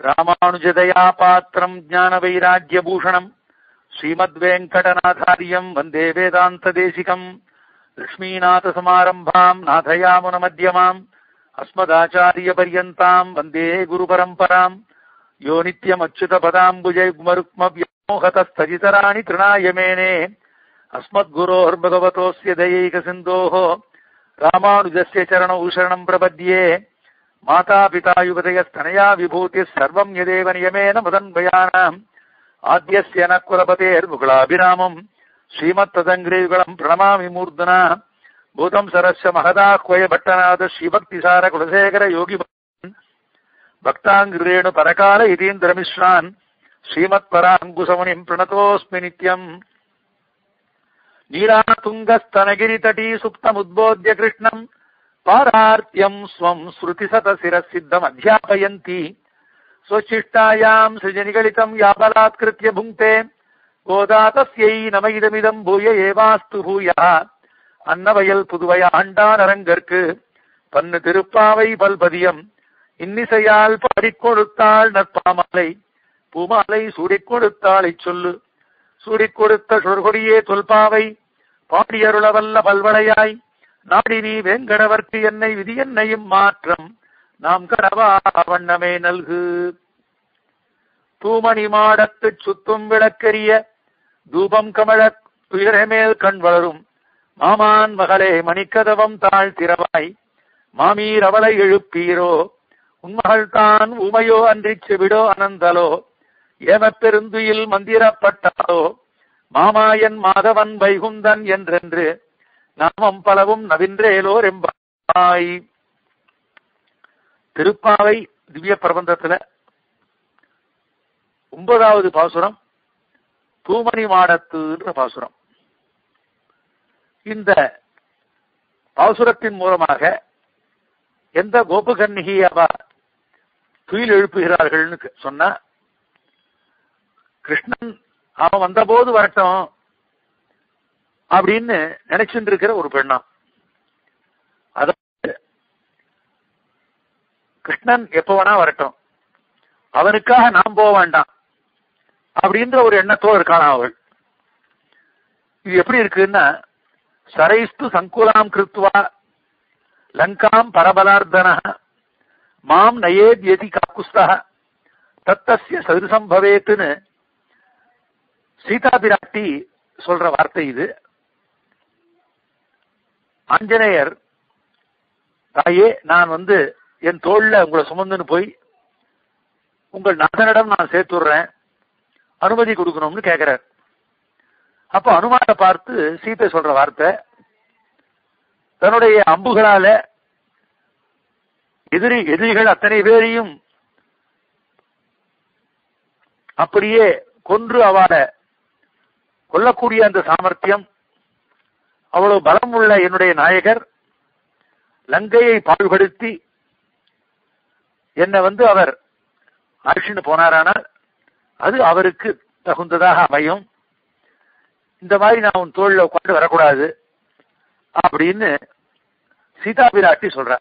ராமானுஜதயா பாத்திரம் ஞான வைராக்கியபூஷணம் ஸ்ரீமத்வேங்கடநாதாரியம் வந்தே வேதாந்த தேசிகம் லக்ஷ்மீநாத சமாரம்பாம் நாதயாமுன மத்தியமாம் அஸ்மதாச்சாரிய பர்யந்தாம் வந்தே குரு பரம்பராம் யோ நித்யம் அச்சுத பதாம்புஜை குமருக்மவ்யோகதஸ்ததிதராணி திருணாய மேனே अस्मद्गुरोर्भगवतोऽस्य दयैकसिन्धोः रामानुजस्य चरणौ शरणम् प्रपद्ये मातापिता युवतयस्तनया विभूतिः सर्वम् यदेव नियमेन मदन्वयानाम् आद्यस्य न कुलपतेर्मुकुलाभिरामम् श्रीमत्तदङ्ग्रेयुगलम् प्रणमामि मूर्धना भूतम् सरस्य महदाह्वय भट्टनाथ श्रीभक्तिसार कुलशेखर योगि भक्ताङ्ग्रेणु परकाल इतीन्द्रमिश्रान् श्रीमत्पराङ्कुशमुनिम् प्रणतोऽस्मि नित्यम् नीरातुङ्गस्तनगिरितटी सुप्तमुद्बोध्य कृष्णम् पारार्त्यम् स्वम् श्रुतिशतशिरसिद्धमध्यापयन्ती स्वच्छिष्टायाम् सृजनिगलितम् याबलात्कृत्य भुङ्क्ते गोदा तस्यै नम इदमिदम् भूय एवास्तु भूयः அன்னவயல் புதுவை ஆண்டானரங்கற்கு பன்னு திருப்பாவை பல்பதியம் இன்னிசையால் பாடிக் கொடுத்தாள் நற்பாமாலை பூமாலை சூடிக் கொடுத்தாள் இச்சொல்லு சூடிக் கொடுத்த சொற்கொடியே தொல்பாவை பாடியருளவல்ல பல்வளையாய் நாடி நீ வேங்கடவர்க்கு என்னை விதி என்னையும் மாற்றம் நாம் கனவா வண்ணமே நல்கு தூமணி மாடத்துச் சுத்தும் விளக்கரிய தூபம் கமழ துயரமேல் கண் வளரும் மாமான் மகளே மணிக்கதவம் தாழ் திறவாய் மாமீர் அவளை எழுப்பீரோ உன்மகள் தான் உமையோ அன்றிச் செவிடோ அனந்தலோ ஏமப்பெருந்துயில் மந்திரப்பட்டாலோ மாமாயன் மாதவன் வைகுந்தன் என்றென்று நாமம் பலவும் நவின்றேலோர் எம்பாய் திருப்பாவை திவ்ய பிரபந்தத்துல ஒன்பதாவது பாசுரம் தூமணி மாடத்துன்ற பாசுரம் இந்த பாசுரத்தின் மூலமாக எந்த கோபகன்னிகி அவ துயில் எழுப்புகிறார்கள்னு சொன்னா கிருஷ்ணன் அவன் வந்தபோது வரட்டும் அப்படின்னு நினைச்சுட்டு இருக்கிற ஒரு பெண்ணா அதாவது கிருஷ்ணன் எப்ப வேணா வரட்டும் அவனுக்காக நாம் போக வேண்டாம் அப்படின்ற ஒரு எண்ணத்தோடு இருக்கான அவள் இது எப்படி இருக்குன்னா சரைஸ்து சங்குலாம் கிருத்வா லங்காம் பரபலார்த்தன மாம் நயேத் எதி காக்குஸ்தா தத்தசிய சதுசம் பவேத்துன்னு சீதா பிராட்டி சொல்ற வார்த்தை இது ஆஞ்சநேயர் தாயே நான் வந்து என் தோல்ல உங்களை சுமந்துன்னு போய் உங்கள் நாதனிடம் நான் சேர்த்துடுறேன் அனுமதி கொடுக்கணும்னு கேட்கிறார் அப்ப அனுமானை பார்த்து சீத்தை சொல்ற வார்த்தை தன்னுடைய அம்புகளால எதிரி எதிரிகள் அத்தனை பேரையும் அப்படியே கொன்று அவளை கொல்லக்கூடிய அந்த சாமர்த்தியம் அவ்வளவு பலம் உள்ள என்னுடைய நாயகர் லங்கையை பாழ்படுத்தி என்னை வந்து அவர் அழிச்சுன்னு போனாரானால் அது அவருக்கு தகுந்ததாக அமையும் இந்த மாதிரி நான் உன் தோளில் உட்காந்து வரக்கூடாது அப்படின்னு சீதா பிராட்டி சொல்ற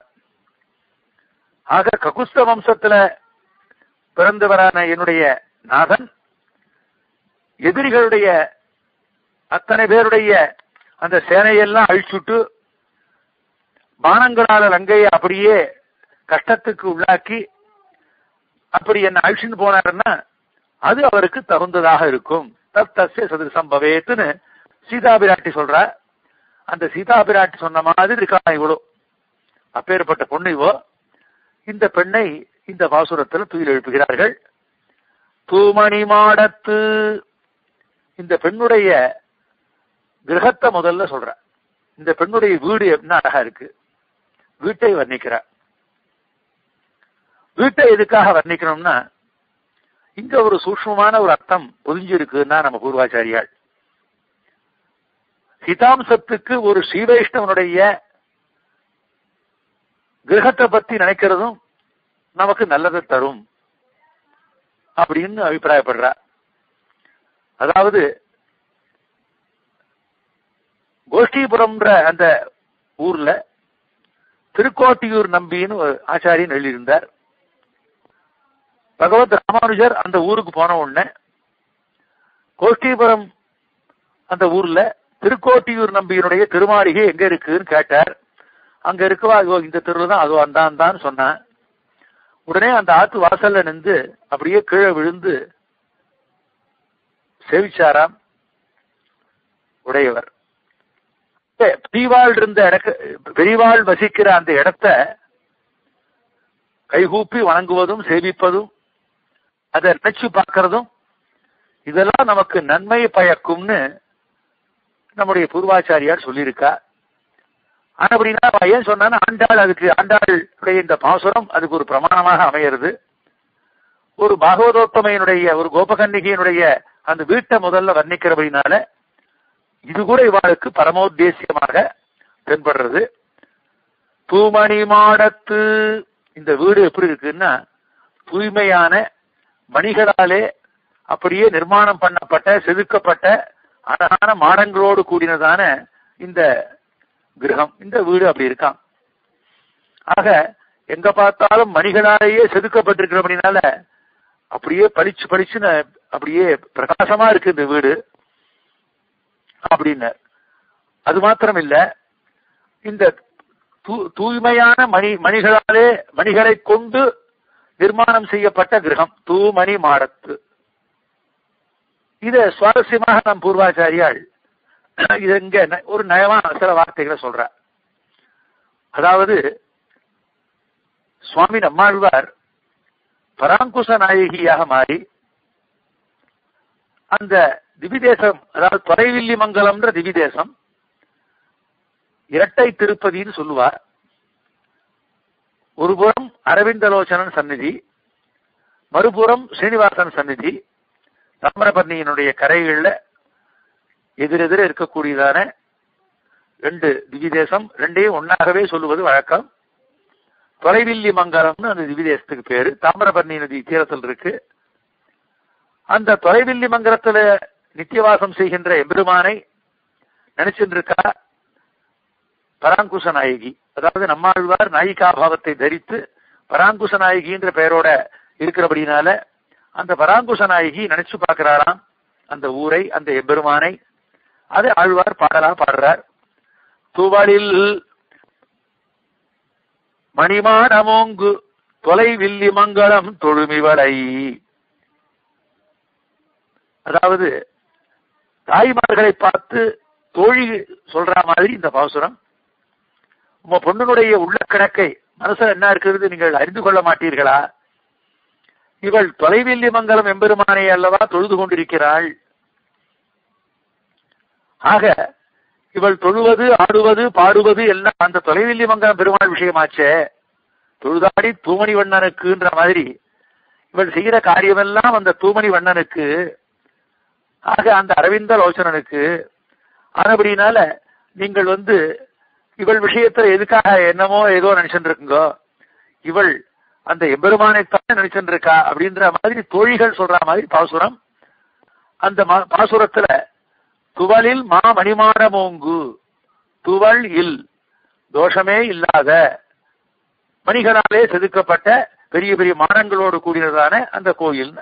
ஆக ககுஸ்த வம்சத்துல பிறந்தவரான என்னுடைய நாதன் எதிரிகளுடைய அத்தனை பேருடைய அந்த சேனையெல்லாம் அழிச்சுட்டு பானங்களால லங்கையை அப்படியே கஷ்டத்துக்கு உள்ளாக்கி அப்படி என்ன அழிச்சுன்னு போனாருன்னா அது அவருக்கு தகுந்ததாக இருக்கும் தத்தசிய சதுசம் பவேத்துன்னு சீதா பிராட்டி சொல்ற அந்த சீதா பிராட்டி சொன்ன மாதிரி இருக்கா இவ்வளோ அப்பேற்பட்ட பொண்ணு இவோ இந்த பெண்ணை இந்த பாசுரத்தில் துயில் எழுப்புகிறார்கள் தூமணி மாடத்து இந்த பெண்ணுடைய கிரகத்தை முதல்ல சொல்ற இந்த பெண்ணுடைய வீடு என்ன அழகா இருக்கு வீட்டை வர்ணிக்கிற வீட்டை எதுக்காக வர்ணிக்கணும்னா இங்க ஒரு சூக்மமான ஒரு அர்த்தம் பொதிஞ்சிருக்குன்னா நம்ம பூர்வாச்சாரியால் ஹிதாம்சத்துக்கு ஒரு ஸ்ரீவைஷ்ணவனுடைய கிரகத்தை பத்தி நினைக்கிறதும் நமக்கு நல்லதை தரும் அப்படின்னு அபிப்பிராயப்படுற அதாவது கோஷ்டிபுரம்ன்ற அந்த ஊர்ல திருக்கோட்டியூர் நம்பின்னு ஒரு ஆச்சாரியன் எழுதியிருந்தார் பகவத் ராமானுஜர் அந்த ஊருக்கு போன உடனே கோஷ்டிபுரம் அந்த ஊர்ல திருக்கோட்டியூர் நம்பியினுடைய திருமாளிகை எங்க இருக்குன்னு கேட்டார் அங்க இருக்கவா அதோ இந்த தெருவு தான் அதோ அந்தான் தான் சொன்னான் உடனே அந்த ஆத்து வாசல்ல நின்று அப்படியே கீழே விழுந்து சேவிச்சாராம் உடையவர் பெரியவாள் இருந்த இடக்க பெரியவாள் வசிக்கிற அந்த இடத்த கைகூப்பி வணங்குவதும் சேவிப்பதும் அதை நினைச்சு பார்க்கறதும் இதெல்லாம் நமக்கு நன்மை பயக்கும்னு நம்முடைய பூர்வாச்சாரியார் சொல்லியிருக்கா ஆனா அப்படின்னா அவன் ஏன் சொன்னா ஆண்டாள் அதுக்கு ஆண்டாளுடைய இந்த பாசுரம் அதுக்கு ஒரு பிரமாணமாக அமையிறது ஒரு பாகவதோத்தமையினுடைய ஒரு கோபகன்னிகையினுடைய அந்த வீட்டை முதல்ல வர்ணிக்கிறபடினால இது கூட இவாளுக்கு பரமோத்தேசியமாக தென்படுறது தூமணி மாடத்து இந்த வீடு எப்படி இருக்குன்னா தூய்மையான மணிகளாலே அப்படியே நிர்மாணம் பண்ணப்பட்ட செதுக்கப்பட்ட அழகான மாடங்களோடு கூடினதான இந்த கிரகம் இந்த வீடு அப்படி இருக்கான் ஆக எங்க பார்த்தாலும் மணிகளாலேயே செதுக்கப்பட்டிருக்கிறபடினால அப்படியே பளிச்சு பளிச்சுன்னு அப்படியே பிரகாசமா இருக்கு இந்த வீடு அப்படின்னு அது மாத்திரம் இல்ல இந்த தூய்மையான மணி மணிகளாலே மணிகளை கொண்டு நிர்மாணம் செய்யப்பட்ட கிரகம் தூமணி மாடத்து இத சுவாரஸ்யமாக நம் பூர்வாச்சாரியால் இது இங்க ஒரு நயமா சில வார்த்தைகளை சொல்ற அதாவது சுவாமி நம்மாழ்வார் பராங்குச நாயகியாக மாறி அந்த திவிதேசம் அதாவது தொலைவில்லி மங்கலம்ன்ற திவிதேசம் இரட்டை திருப்பதின்னு சொல்லுவார் ஒருபுறம் அரவிந்தலோச்சனன் சந்நிதி மறுபுறம் ஸ்ரீனிவாசன் சந்நிதி தாமிரபர்ணியினுடைய கரைகள்ல எதிரெதிர இருக்கக்கூடியதான ரெண்டு திவிதேசம் ரெண்டையும் ஒன்னாகவே சொல்லுவது வழக்கம் தொலைவில்லி மங்கலம்னு அந்த திவிதேசத்துக்கு பேரு தாமிரபர்ணி நதி தீரத்தில் இருக்கு அந்த தொலைவில்லி மங்கலத்துல நித்தியவாசம் செய்கின்ற எம்பெருமானை நினைச்சுட்டு இருக்கா பராங்குச நாயகி அதாவது நம்மாழ்வார் நாயிகா பாவத்தை தரித்து பராங்குச நாயகின்ற பெயரோட இருக்கிறபடினால அந்த பராங்குச நாயகி நினைச்சு பார்க்கிறாராம் அந்த ஊரை அந்த எம்பெருமானை அது ஆழ்வார் பாடலா பாடுறார் துவளில் மணிமாடமோங்கு தொலைவில்லி மங்களம் தொழுமிவளை அதாவது தாய்மார்களை பார்த்து தோழி சொல்ற மாதிரி இந்த பாசுரம் உங்க பொண்ணுனுடைய உள்ள கிடக்கை மனசுல என்ன இருக்கிறது நீங்கள் அறிந்து கொள்ள மாட்டீர்களா இவள் தொலைவில்லி மங்கலம் எம்பெருமானை அல்லவா தொழுது கொண்டிருக்கிறாள் ஆக இவள் தொழுவது ஆடுவது பாடுவது எல்லாம் அந்த தொலைவில்லி மங்கலம் பெருமாள் விஷயமாச்சே தொழுதாடி தூமணி வண்ணனுக்குன்ற மாதிரி இவள் செய்கிற காரியமெல்லாம் அந்த தூமணி வண்ணனுக்கு ஆக அந்த அரவிந்த லோச்சனனுக்கு ஆனபடினால நீங்கள் வந்து இவள் விஷயத்துல எதுக்காக என்னமோ ஏதோ நினைச்சுட்டு இருக்குங்கோ இவள் அந்த எம்பெருமானைத்தான் நினைச்சுட்டு இருக்கா அப்படின்ற மாதிரி தோழிகள் சொல்ற மாதிரி பாசுரம் அந்த பாசுரத்துல துவலில் மா மணிமாடமோங்கு துவள் இல் தோஷமே இல்லாத மணிகளாலே செதுக்கப்பட்ட பெரிய பெரிய மாடங்களோடு கூடியதான அந்த கோயில்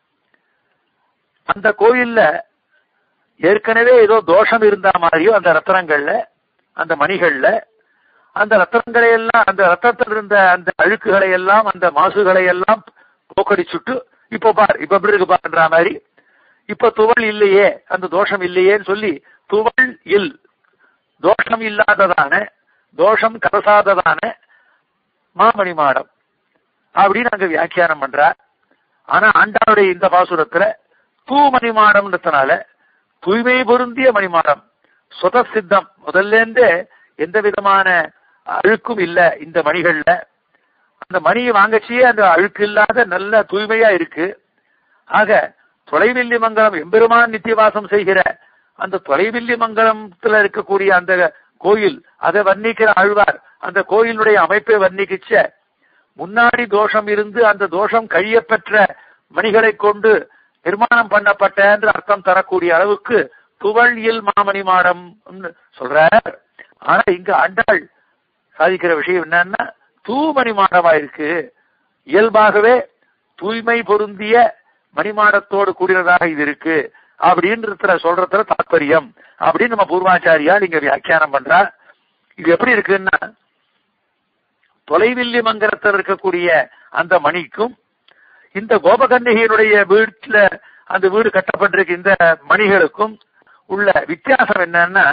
அந்த கோயில்ல ஏற்கனவே ஏதோ தோஷம் இருந்தா மாதிரியோ அந்த ரத்தனங்கள்ல அந்த மணிகள்ல அந்த ரத்தனங்களை எல்லாம் அந்த ரத்தத்தில் இருந்த அந்த அழுக்குகளை எல்லாம் அந்த மாசுகளை எல்லாம் போக்கடிச்சுட்டு இப்போ பார் இப்ப எப்படி இருக்கு பாருன்ற மாதிரி இப்ப துவள் இல்லையே அந்த தோஷம் இல்லையேன்னு சொல்லி துவள் இல் தோஷம் இல்லாததான தோஷம் கலசாததான மாமணி மாடம் அப்படின்னு அங்க வியாக்கியானம் பண்றார் ஆனா ஆண்டாளுடைய இந்த பாசுரத்துல தூமணி மாடம்ன்றதுனால தூய்மை பொருந்திய மணிமாடம் சுத சித்தம் முதல்ல இருந்தே எந்த விதமான அழுக்கும் இல்ல இந்த மணிகள்ல அந்த மணியை வாங்கச்சியே அந்த அழுக்கு இல்லாத நல்ல தூய்மையா இருக்கு ஆக தொலைவில்லி மங்கலம் எம்பெருமான் நித்தியவாசம் செய்கிற அந்த தொலைவில்லி மங்கலத்துல இருக்கக்கூடிய அந்த கோயில் அதை வர்ணிக்கிற ஆழ்வார் அந்த கோயிலுடைய அமைப்பை வர்ணிக்கிச்ச முன்னாடி தோஷம் இருந்து அந்த தோஷம் கழியப்பெற்ற மணிகளை கொண்டு நிர்மாணம் பண்ணப்பட்ட என்று அர்த்தம் தரக்கூடிய அளவுக்கு துவள் இல் மாமணி மாடம் சொல்றார் ஆனா இங்க ஆண்டாள் சாதிக்கிற விஷயம் என்னன்னா தூமணி மாடமா இருக்கு இயல்பாகவே தூய்மை பொருந்திய மணிமாடத்தோடு கூடினதாக இது இருக்கு அப்படின்றதுல சொல்றதுல தாற்பயம் அப்படின்னு நம்ம பூர்வாச்சாரியால் இங்க வியாக்கியானம் பண்றா இது எப்படி இருக்குன்னா தொலைவில்லி மங்கலத்தில் இருக்கக்கூடிய அந்த மணிக்கும் இந்த கோபகன்னிகையினுடைய வீட்டுல அந்த வீடு கட்டப்பட்டிருக்க இந்த மணிகளுக்கும் உள்ள வித்தியாசம் என்னன்னா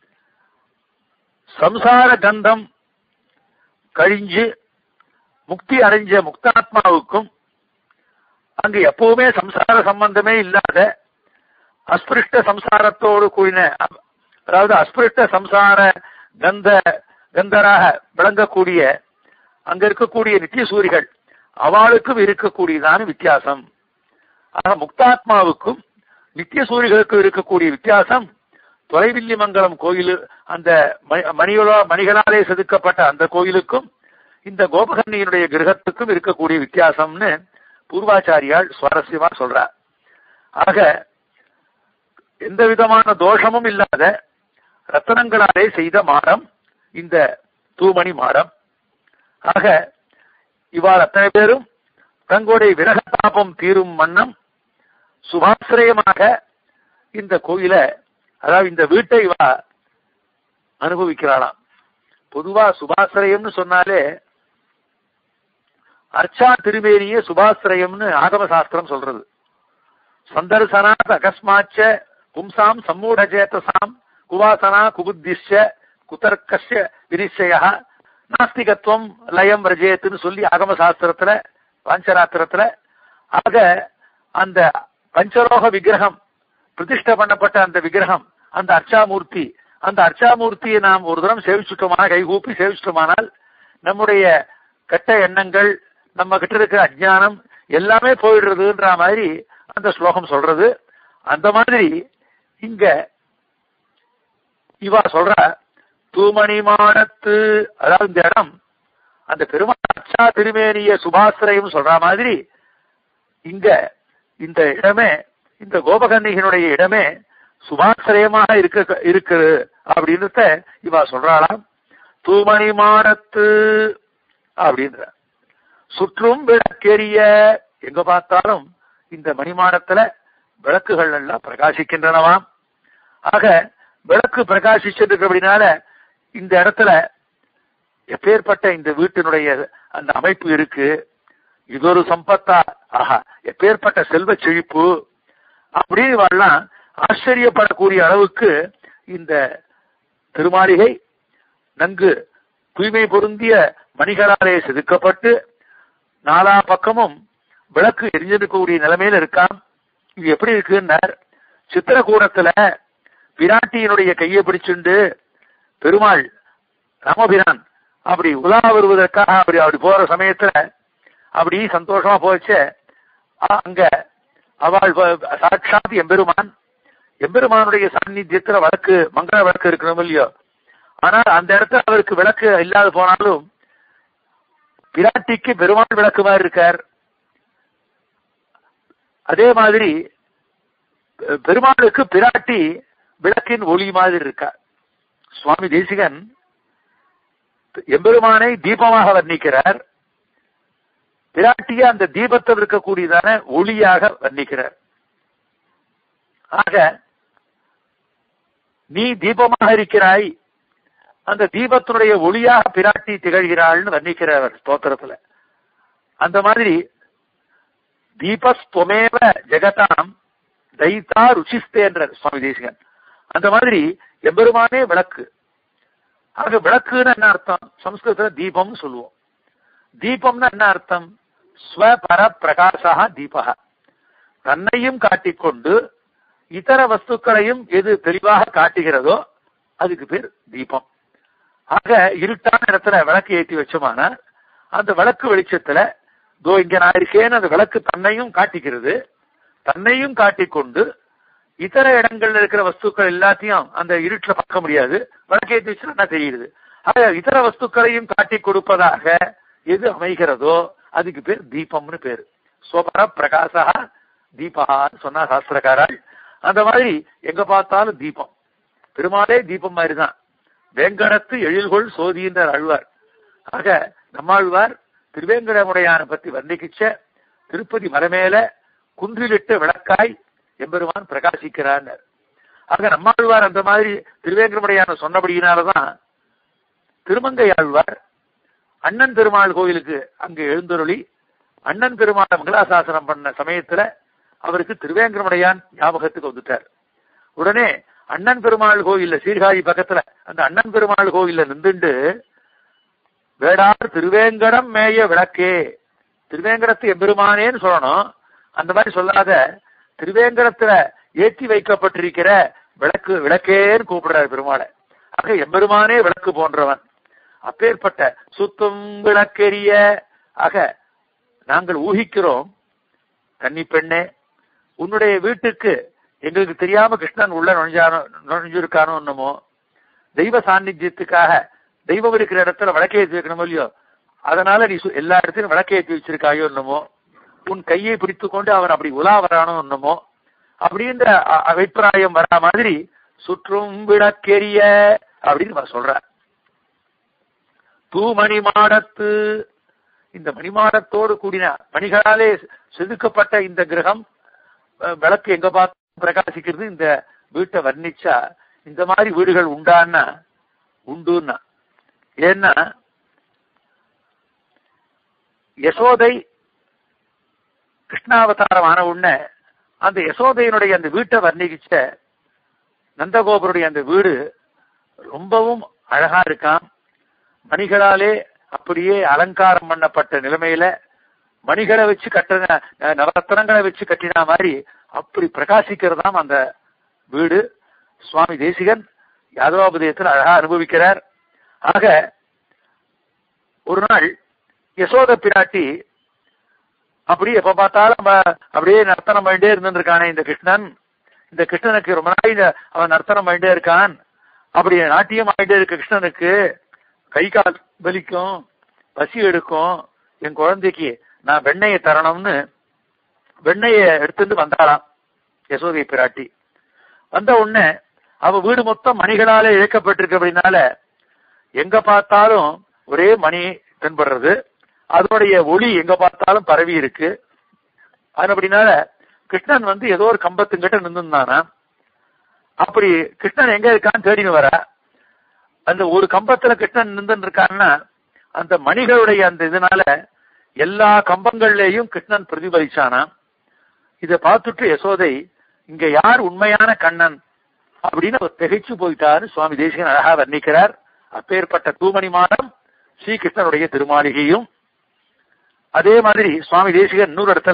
சம்சார கந்தம் கழிஞ்சு முக்தி அடைஞ்ச முக்தாத்மாவுக்கும் அங்கு எப்பவுமே சம்சார சம்பந்தமே இல்லாத அஸ்பிருஷ்ட சம்சாரத்தோடு கூடின அதாவது அஸ்பிருஷ்ட சம்சார கந்த கந்தராக விளங்கக்கூடிய அங்க இருக்கக்கூடிய நித்தியசூரிகள் அவளுக்கும் இருக்கக்கூடியதான வித்தியாசம் ஆக முக்தாத்மாவுக்கும் நித்தியசூரிகளுக்கும் இருக்கக்கூடிய வித்தியாசம் தொலைவில்லிமங்கலம் கோயில் அந்த மணிகளோ மணிகளாலே செதுக்கப்பட்ட அந்த கோயிலுக்கும் இந்த கோபகன்னியினுடைய கிரகத்துக்கும் இருக்கக்கூடிய வித்தியாசம்னு பூர்வாச்சாரியால் சுவாரஸ்யமா சொல்றார் ஆக எந்த விதமான தோஷமும் இல்லாத ரத்தனங்களாலே செய்த மாடம் இந்த தூமணி மாடம் ஆக இவ்வாறு அத்தனை பேரும் தங்களுடைய விரக தாபம் தீரும் வண்ணம் சுபாசிரயமாக இந்த கோயில அதாவது இந்த வீட்டை இவா அனுபவிக்கிறாளாம் பொதுவா சுபாசிரயம்னு சொன்னாலே அர்ச்சா திருமேனியே சுபாசிரயம்னு ஆகம சாஸ்திரம் சொல்றது சந்தர்சனாத் அகஸ்மாச்ச பும்சாம் சம்மூடச்சேதசாம் குவாசனா குபுத்திஷ்ய குதர்க்கஷ்ய வினிச்சய நாஸ்திகத்துவம் லயம் ரஜேத்துன்னு சொல்லி ஆகம சாஸ்திரத்துல பஞ்சராத்திரத்துல ஆக அந்த பஞ்சலோக விக்கிரகம் பிரதிஷ்ட பண்ணப்பட்ட அந்த விக்கிரகம் அந்த அர்ச்சாமூர்த்தி அந்த அர்ச்சாமூர்த்தியை நாம் ஒரு தரம் சேவிச்சுட்டோமான கைகூப்பி சேவிச்சிட்டோமானால் நம்முடைய கெட்ட எண்ணங்கள் நம்ம கிட்ட இருக்கிற அஜ்ஞானம் எல்லாமே போயிடுறதுன்ற மாதிரி அந்த ஸ்லோகம் சொல்றது அந்த மாதிரி இங்க இவா சொல்ற தூமணிமானத்து அதாவது இந்த இடம் அந்த பெருமாள் அச்சா திருமேனிய சுபாசிரயம் சொல்ற மாதிரி இங்க இந்த இடமே இந்த கோபகன்னிகனுடைய இடமே சுபாசிரயமாக இருக்க இருக்கு அப்படின்றத இவா சொல்றாளாம் தூமணிமானத்து அப்படின்ற சுற்றும் விளக்கெரிய எங்க பார்த்தாலும் இந்த மணிமாடத்துல விளக்குகள் எல்லாம் பிரகாசிக்கின்றனவாம் ஆக விளக்கு பிரகாசிச்சிருக்கு அப்படின்னால இந்த இடத்துல எப்பேற்பட்ட இந்த வீட்டினுடைய அந்த அமைப்பு இருக்கு இது ஒரு சம்பத்தா ஆஹா எப்பேற்பட்ட செல்வ செழிப்பு அப்படின்னு வரலாம் ஆச்சரியப்படக்கூடிய அளவுக்கு இந்த திருமாளிகை நன்கு தூய்மை பொருந்திய மணிகளாலே செதுக்கப்பட்டு நாலா பக்கமும் விளக்கு எரிஞ்சிருக்கக்கூடிய நிலைமையில இருக்காம் இது எப்படி இருக்குன்னார் சித்திரகூடத்துல பிராட்டியினுடைய கையை பிடிச்சுண்டு பெருமாள் ராமபிரான் அப்படி உலா வருவதற்காக அப்படி அப்படி போற சமயத்துல அப்படி சந்தோஷமா போச்சு அங்க அவள் சாட்சாத் எம்பெருமான் எம்பெருமானுடைய சாநித்தியத்துல வழக்கு மங்கள விளக்கு இருக்கணும் இல்லையோ ஆனால் அந்த இடத்துல அவருக்கு விளக்கு இல்லாத போனாலும் பிராட்டிக்கு பெருமாள் விளக்கு மாதிரி இருக்கார் அதே மாதிரி பெருமாளுக்கு பிராட்டி விளக்கின் ஒளி மாதிரி இருக்கார் சுவாமி தேசிகன் எம்பெருமானை தீபமாக வர்ணிக்கிறார் பிராட்டிய அந்த தீபத்தில் இருக்கக்கூடியதான ஒளியாக வர்ணிக்கிறார் ஆக நீ தீபமாக இருக்கிறாய் அந்த தீபத்தினுடைய ஒளியாக பிராட்டி திகழ்கிறாள்னு வர்ணிக்கிறார் ஸ்தோத்திரத்துல அந்த மாதிரி தீபஸ்துவமேவ ஜெகதாம் தைத்தா ருச்சிஸ்தேன்ற சுவாமி தேசிகன் அந்த மாதிரி எம்பெருமானே விளக்கு ஆக விளக்குன்னு என்ன அர்த்தம் சம்ஸ்கிருதத்துல தீபம்னு சொல்லுவோம் தீபம்னா என்ன அர்த்தம் ஸ்வபர பிரகாசா தீபக தன்னையும் காட்டிக்கொண்டு இதர வஸ்துக்களையும் எது தெளிவாக காட்டுகிறதோ அதுக்கு பேர் தீபம் ஆக இருட்டான இடத்துல விளக்கு ஏற்றி வச்சோமானா அந்த விளக்கு வெளிச்சத்துல தோ இங்க நான் இருக்கேன்னு அந்த விளக்கு தன்னையும் காட்டிக்கிறது தன்னையும் காட்டிக்கொண்டு இதர இடங்கள்ல இருக்கிற வஸ்துக்கள் எல்லாத்தையும் அந்த இருட்டுல பார்க்க முடியாது விளக்கேற்றி வச்சுன்னா தெரியுது ஆக இதர வஸ்துக்களையும் காட்டி கொடுப்பதாக எது அமைகிறதோ அதுக்கு பேர் தீபம்னு பேரு சோபர பிரகாசா தீபகான்னு சொன்னா சாஸ்திரக்காரால் அந்த மாதிரி எங்க பார்த்தாலும் தீபம் பெருமாளே தீபம் மாதிரிதான் வேங்கடத்து எழில்கொள் சோதின்ற அழ்வார் ஆக நம்மாழ்வார் திருவேங்கடமுடையான பத்தி வர்ணிக்கிச்ச திருப்பதி மரமேல குன்றிலிட்ட விளக்காய் எம்பெருமான் பிரகாசிக்கிறார் ஆக நம்மாழ்வார் அந்த மாதிரி திருவேங்கடமுடையான சொன்னபடியினாலதான் திருமங்கை ஆழ்வார் அண்ணன் பெருமாள் கோயிலுக்கு அங்கு எழுந்தருளி அண்ணன் பெருமாள் மங்களாசாசனம் பண்ண சமயத்துல அவருக்கு திருவேங்கடமுடையான் ஞாபகத்துக்கு வந்துட்டார் உடனே அண்ணன் பெருமாள் கோயில்ல சீர்காழி பக்கத்துல அந்த அண்ணன் பெருமாள் கோயில்ல நின்றுண்டு வேடார் திருவேங்கடம் மேய விளக்கே திருவேங்கடத்து எம்பெருமானேன்னு சொல்லணும் அந்த மாதிரி சொல்லாத திருவேங்கடத்துல ஏற்றி வைக்கப்பட்டிருக்கிற விளக்கு விளக்கேன்னு கூப்பிடுறாரு பெருமாளை ஆக எம்பெருமானே விளக்கு போன்றவன் அப்பேற்பட்ட சுத்தும் விளக்கெரிய ஆக நாங்கள் ஊகிக்கிறோம் கன்னி பெண்ணே உன்னுடைய வீட்டுக்கு எங்களுக்கு தெரியாம கிருஷ்ணன் உள்ள நுழைஞ்சானோ நுழைஞ்சிருக்கானோ என்னமோ தெய்வ சாநித்தியத்துக்காக தெய்வம் இருக்கிற இடத்துல விளக்கேற்றி வைக்கணுமோ இல்லையோ அதனால நீ சு- எல்லா இடத்திலும் விளக்கேற்றி வச்சிருக்காயோ என்னமோ உன் கையை பிடித்து கொண்டு அவன் அப்படி உலா வரானோ என்னமோ அப்படின்ற அ- அபிப்பிராயம் வரா மாதிரி சுற்றும் விளக்கெரிய அப்படின்னு அவர் சொல்றார் தூமணி மாடத்து இந்த மணிமாடத்தோடு கூடின மணிகளாலே செதுக்கப்பட்ட இந்த கிரகம் அஹ், விளக்கு எங்க பார்த்து பிரகாசிக்கிறது இந்த வீட்டை வர்ணிச்சா இந்த மாதிரி வீடுகள் உண்டான்னா உண்டுன்னா ஏன்னா யசோதை கிருஷ்ணாவதாரம் ஆன உடனே அந்த யசோதையினுடைய அந்த வீட்டை வர்ணிக்கிச்ச நந்தகோபருடைய அந்த வீடு ரொம்பவும் அழகா இருக்கான் மணிகளாலே அப்படியே அலங்காரம் பண்ணப்பட்ட நிலைமையில மணிகளை வச்சு கட்டின அஹ், நவரத்னங்களை வச்சு கட்டின மாதிரி அப்படி பிரகாசிக்கிறதாம் அந்த வீடு சுவாமி தேசிகன் யாதவாபதயத்தில் அழகா அனுபவிக்கிறார் ஆக ஒரு நாள் யசோத பிராட்டி அப்படி எப்ப பார்த்தாலும் அவ- அப்படியே நர்த்தனம் பண்ணிட்டே இருந்திருக்கானே இந்த கிருஷ்ணன் இந்த கிருஷ்ணனுக்கு ரொம்ப நாள் இந்த அவன் நர்த்தனம் பண்ணிட்டே இருக்கான் அப்படி நாட்டியம் ஆயிட்டே இருக்க கிருஷ்ணனுக்கு கை கால் வலிக்கும் பசி எடுக்கும் என் குழந்தைக்கு நான் வெண்ணெயை தரணும்னு வெண்ணெயை எடுத்துட்டு வந்தாளாம் யசோதை பிராட்டி வந்த உடனே அவ வீடு மொத்தம் மணிகளால இழைக்கப்பட்டிருக்கு அப்படின்னால எங்க பார்த்தாலும் ஒரே மணி தென்படுறது அதனுடைய ஒளி எங்க பார்த்தாலும் பரவி இருக்கு அது அப்படினால கிருஷ்ணன் வந்து ஏதோ ஒரு கம்பத்துங்கிட்ட நின்றுந்தானா அப்படி கிருஷ்ணன் எங்க இருக்கான்னு தேடின்னு வர அந்த ஒரு கம்பத்துல கிருஷ்ணன் நின்று இருக்கான்னா அந்த மணிகளுடைய அந்த இதனால எல்லா கம்பங்கள்லயும் கிருஷ்ணன் பிரதிபலிச்சானா இத பார்த்துட்டு யசோதை இங்க யார் உண்மையான கண்ணன் அப்படின்னு அவர் திகைச்சு போயிட்டாரு சுவாமி தேசிகன் அழகா வர்ணிக்கிறார் அப்பேற்பட்ட தூமணி மாடம் ஸ்ரீகிருஷ்ணனுடைய திருமாளிகையும் அதே மாதிரி சுவாமி தேசிகன் இன்னொரு இடத்துல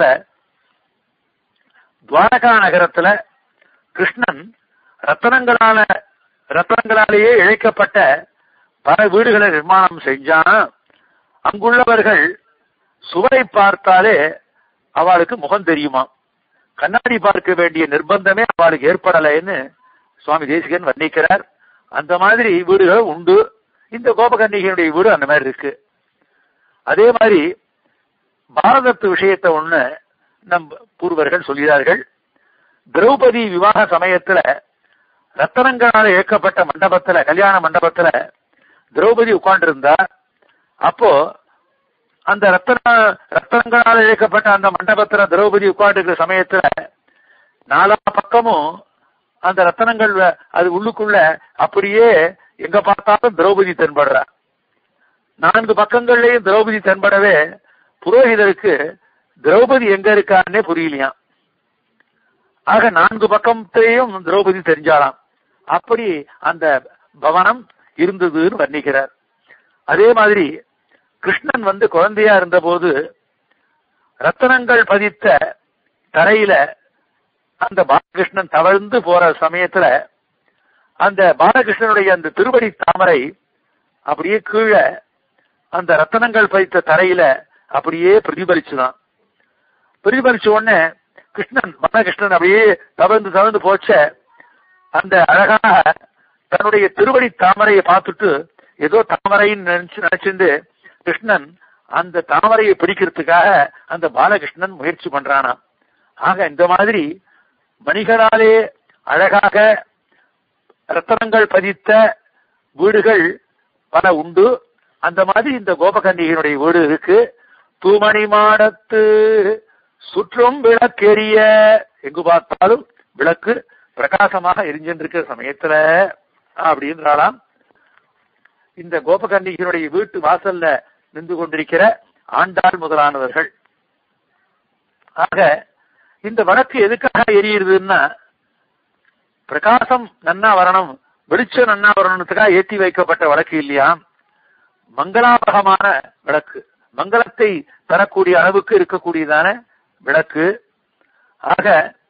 துவாரகா நகரத்துல கிருஷ்ணன் ரத்தனங்களால ரத்தனங்களாலேயே இழைக்கப்பட்ட பல வீடுகளை நிர்மாணம் செஞ்சான் அங்குள்ளவர்கள் சுவரை பார்த்தாலே அவளுக்கு முகம் தெரியுமா கண்ணாடி பார்க்க வேண்டிய நிர்பந்தமே அவளுக்கு ஏற்படலைன்னு சுவாமி தேசிகன் வர்ணிக்கிறார் அந்த மாதிரி வீடுகள் உண்டு இந்த கோபகன்னிகையினுடைய வீடு அந்த மாதிரி இருக்கு அதே மாதிரி பாரதத்து விஷயத்தை ஒண்ணு நம் பூர்வர்கள் சொல்கிறார்கள் திரௌபதி விவாக சமயத்துல ரத்தனங்களால் இயக்கப்பட்ட மண்டபத்துல கல்யாண மண்டபத்துல திரௌபதி உட்கார்ந்து இருந்தா அப்போ அந்த ரத்தன ரத்தனங்களால் இழைக்கப்பட்ட அந்த மண்டபத்துல திரௌபதி உட்கார்ந்து சமயத்துல நாலா பக்கமும் அந்த ரத்தனங்கள் அது உள்ளுக்குள்ள அப்படியே எங்க பார்த்தாலும் திரௌபதி தென்படுறா நான்கு பக்கங்கள்லயும் திரௌபதி தென்படவே புரோகிதருக்கு திரௌபதி எங்க இருக்கான்னே புரியலையாம் ஆக நான்கு பக்கத்திலேயும் திரௌபதி தெரிஞ்சாலாம் அப்படி அந்த பவனம் இருந்ததுன்னு வர்ணிக்கிறார் அதே மாதிரி கிருஷ்ணன் வந்து குழந்தையா இருந்தபோது ரத்தனங்கள் பதித்த தரையில அந்த பாலகிருஷ்ணன் தவழ்ந்து போற சமயத்துல அந்த பாலகிருஷ்ணனுடைய அந்த திருவடி தாமரை அப்படியே கீழே அந்த ரத்தனங்கள் பதித்த தரையில அப்படியே பிரதிபலிச்சுதான் பிரதிபலிச்ச உடனே கிருஷ்ணன் பாலகிருஷ்ணன் அப்படியே தவழ்ந்து தவழ்ந்து போச்ச அந்த அழகாக தன்னுடைய திருவடி தாமரையை பார்த்துட்டு ஏதோ தாமரைன்னு நினைச்சு நினைச்சிருந்து கிருஷ்ணன் அந்த தாமரையை பிடிக்கிறதுக்காக அந்த பாலகிருஷ்ணன் முயற்சி பண்றானா ஆக இந்த மாதிரி மணிகளாலே அழகாக ரத்தனங்கள் பதித்த வீடுகள் பல உண்டு அந்த மாதிரி இந்த கோபகன்னிகையினுடைய வீடு இருக்கு தூமணி மாடத்து சுற்றும் விளக்கெரிய எங்கு பார்த்தாலும் விளக்கு பிரகாசமாக எரிஞ்சிருக்கிற சமயத்துல அப்படின்றாலாம் இந்த கோபகன்னிகளுடைய வீட்டு வாசல்ல நின்று கொண்டிருக்கிற ஆண்டாள் முதலானவர்கள் ஆக இந்த வழக்கு எதுக்காக எரியுதுன்னா பிரகாசம் நன்னா வரணும் வெளிச்சம் நன்னா வரணுன்றதுக்காக ஏற்றி வைக்கப்பட்ட வழக்கு இல்லையா மங்களாபகமான விளக்கு மங்களத்தை தரக்கூடிய அளவுக்கு இருக்கக்கூடியதான விளக்கு ஆக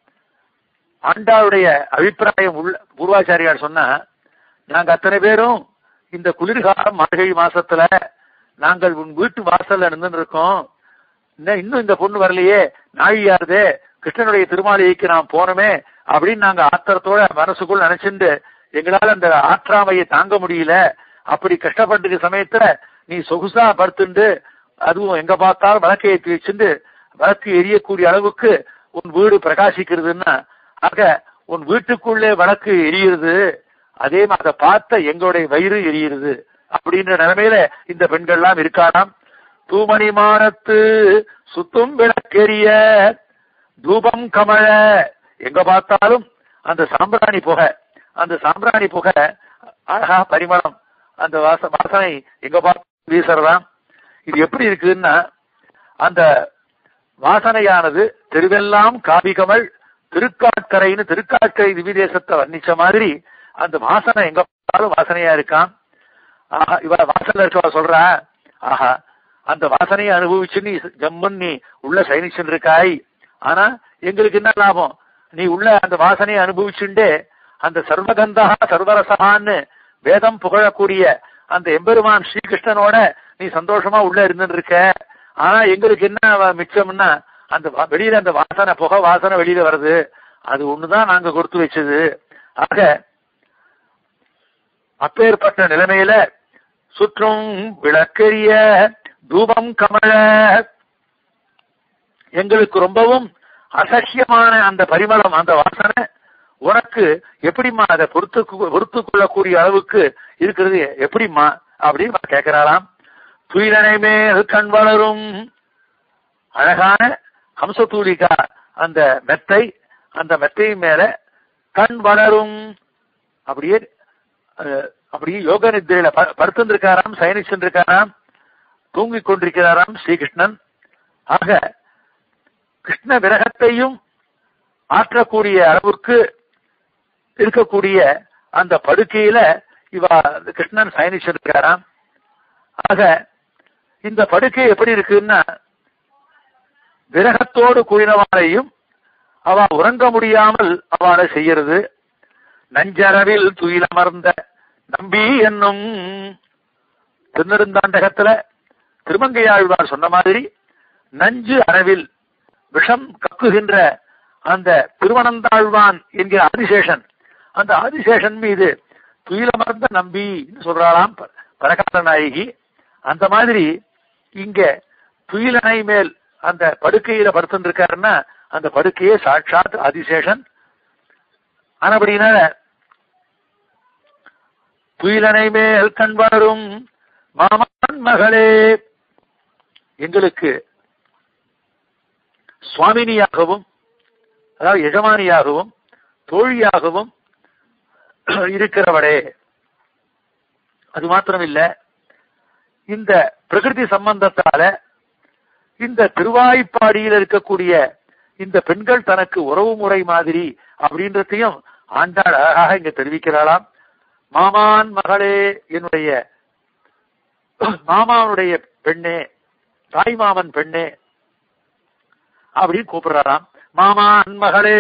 ஆண்டாளுடைய அபிப்பிராயம் உள்ள பூர்வாச்சாரியார் சொன்னா நாங்க அத்தனை பேரும் இந்த குளிர்காலம் மார்கழி மாசத்துல நாங்கள் உன் வீட்டு வாசல்ல நின்று இருக்கோம் இன்னும் இன்னும் இந்த பொண்ணு வரலையே நாழியாருதே கிருஷ்ணனுடைய திருமாளிகைக்கு நாம் போனோமே அப்படின்னு நாங்க ஆத்திரத்தோட மனசுக்குள் நினைச்சுண்டு எங்களால அந்த ஆற்றாமையை தாங்க முடியல அப்படி கஷ்டப்பட்டு சமயத்துல நீ சொகுசா படுத்துண்டு அதுவும் எங்க பார்த்தாலும் விளக்கை ஏற்றி வச்சுண்டு விளக்கு எரியக்கூடிய அளவுக்கு உன் வீடு பிரகாசிக்கிறதுன்னா ஆக உன் வீட்டுக்குள்ளே விளக்கு எரியுது அதே மாதிரி அதை பார்த்த எங்களுடைய வயிறு எரியுது அப்படின்ற நிலைமையில இந்த பெண்கள்லாம் இருக்காராம் தூமணி மானத்து சுத்தும் விளக்கெரிய தூபம் கமழ எங்க பார்த்தாலும் அந்த சாம்பிராணி புகை அந்த சாம்பிராணி புகை அழகா பரிமளம் அந்த வாச வாசனை எங்க பார்த்து வீசுறதாம் இது எப்படி இருக்குன்னா அந்த வாசனையானது தெருவெல்லாம் காபிகமல் திருக்காட்கரைன்னு திருக்காட்கரை திவிதேசத்தை வர்ணிச்ச மாதிரி அந்த வாசனை எங்க பார்த்தாலும் வாசனையா இருக்கான் ஆஹா இவ வாசல்ல இருக்கவ சொல்றா ஆஹா அந்த வாசனையை அனுபவிச்சு நீ ஜம்மன் நீ உள்ள சைனிச்சுன்னு இருக்காய் ஆனா எங்களுக்கு என்ன லாபம் நீ உள்ள அந்த வாசனையை அனுபவிச்சுண்டே அந்த சர்வகந்தா சர்வரசகான்னு வேதம் புகழக்கூடிய அந்த எம்பெருமான் ஸ்ரீகிருஷ்ணனோட நீ சந்தோஷமா உள்ள இருந்துட்டு இருக்க ஆனா எங்களுக்கு என்ன மிச்சம்னா அந்த வா- வெளியில அந்த வாசனை புகை வாசனை வெளியில வருது அது ஒண்ணுதான் நாங்க கொடுத்து வச்சது ஆக அப்பேற்பட்ட நிலைமையில சுற்றும் விளக்கெரிய தூபம் கமழ எங்களுக்கு ரொம்பவும் அசக்கியமான அந்த பரிமளம் அந்த வாசனை உனக்கு எப்படிம்மா அதை பொறுத்து பொறுத்து கொள்ளக்கூடிய அளவுக்கு இருக்கிறது எப்படிம்மா அப்படின்னு கேட்கிறாராம் துயிலனை மேல் கண் வளரும் அழகான ஹம்சதூலிகா அந்த மெத்தை அந்த மெத்தை மேல கண் வளரும் அப்படியே அஹ், அப்படியே யோக நித்திரையில படுத்திருக்காராம் சயனிச்சிருக்காராம் தூங்கிக் கொண்டிருக்கிறாராம் ஸ்ரீகிருஷ்ணன் ஆக கிருஷ்ண விரகத்தையும் ஆற்றக்கூடிய அளவுக்கு இருக்கக்கூடிய அந்த படுக்கையில இவ கிருஷ்ணன் சயனிச்சிருக்காராம் ஆக இந்த படுக்கை எப்படி இருக்குன்னா விரகத்தோடு கூடினவாளையும் அவ உறங்க முடியாமல் அவளை செய்யறது நஞ்சரவில் துயிலமர்ந்த நம்பி என்னும் திருநெடுந்தாண்டகத்துல திருமங்கையாழ்வார் சொன்ன மாதிரி நஞ்சு அரவில் விஷம் கக்குகின்ற அந்த திருவனந்தாழ்வான் என்கிற ஆதிசேஷன் அந்த ஆதிசேஷன் மீது துயிலமர்ந்த நம்பி சொல்றாளாம் ப- பரகால நாயகி அந்த மாதிரி இங்க துயிலனை மேல் அந்த படுக்கையில படுத்துருக்காருன்னா அந்த படுக்கையே சாட்சாத் ஆதிசேஷன் ஆனபடினால துயிலனை மேல் கண் வளரும் மாமன் மகளே எங்களுக்கு சுவாமினியாகவும் அதாவது எஜமானியாகவும் தோழியாகவும் இருக்கிறவளே அது மாத்திரம் இல்ல இந்த பிரகிருதி சம்பந்தத்தால இந்த திருவாய்ப்பாடியில் இருக்கக்கூடிய இந்த பெண்கள் தனக்கு உறவு முறை மாதிரி அப்படின்றதையும் ஆண்டாள் அழகாக இங்க தெரிவிக்கிறாளாம் மாமான் மகளே என்னுடைய மாமாவுடைய பெண்ணே தாய்மாமன் பெண்ணே அப்படின்னு கூப்பிடுறாராம் மாமான் மகளே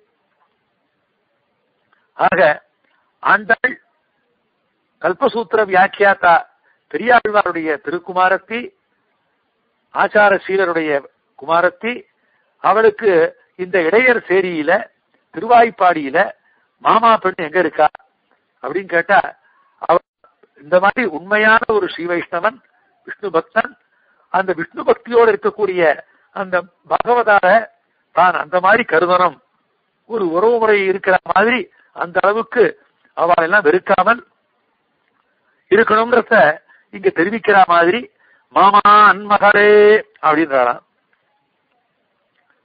ஆக ஆண்டாள் கல்பசூத்திர வியாக்கியாத்தா பெரியாழ்வாருடைய திருக்குமாரத்தி ஆச்சார சீலருடைய குமாரத்தி அவளுக்கு இந்த இடையர் சேரியில திருவாய்ப்பாடியில மாமா பெண் எங்க இருக்கா அப்படின்னு கேட்டா அவ இந்த மாதிரி உண்மையான ஒரு ஸ்ரீ வைஷ்ணவன் விஷ்ணு பக்தன் அந்த விஷ்ணு பக்தியோடு இருக்கக்கூடிய அந்த பகவதார தான் அந்த மாதிரி கருதணும் ஒரு உறவு முறை இருக்கிற மாதிரி அந்த அளவுக்கு அவள் எல்லாம் வெறுக்காமல் இருக்கணும்ன்றத இங்க தெரிவிக்கிற மாதிரி மாமா அன்மகளே அப்படின்றாளாம்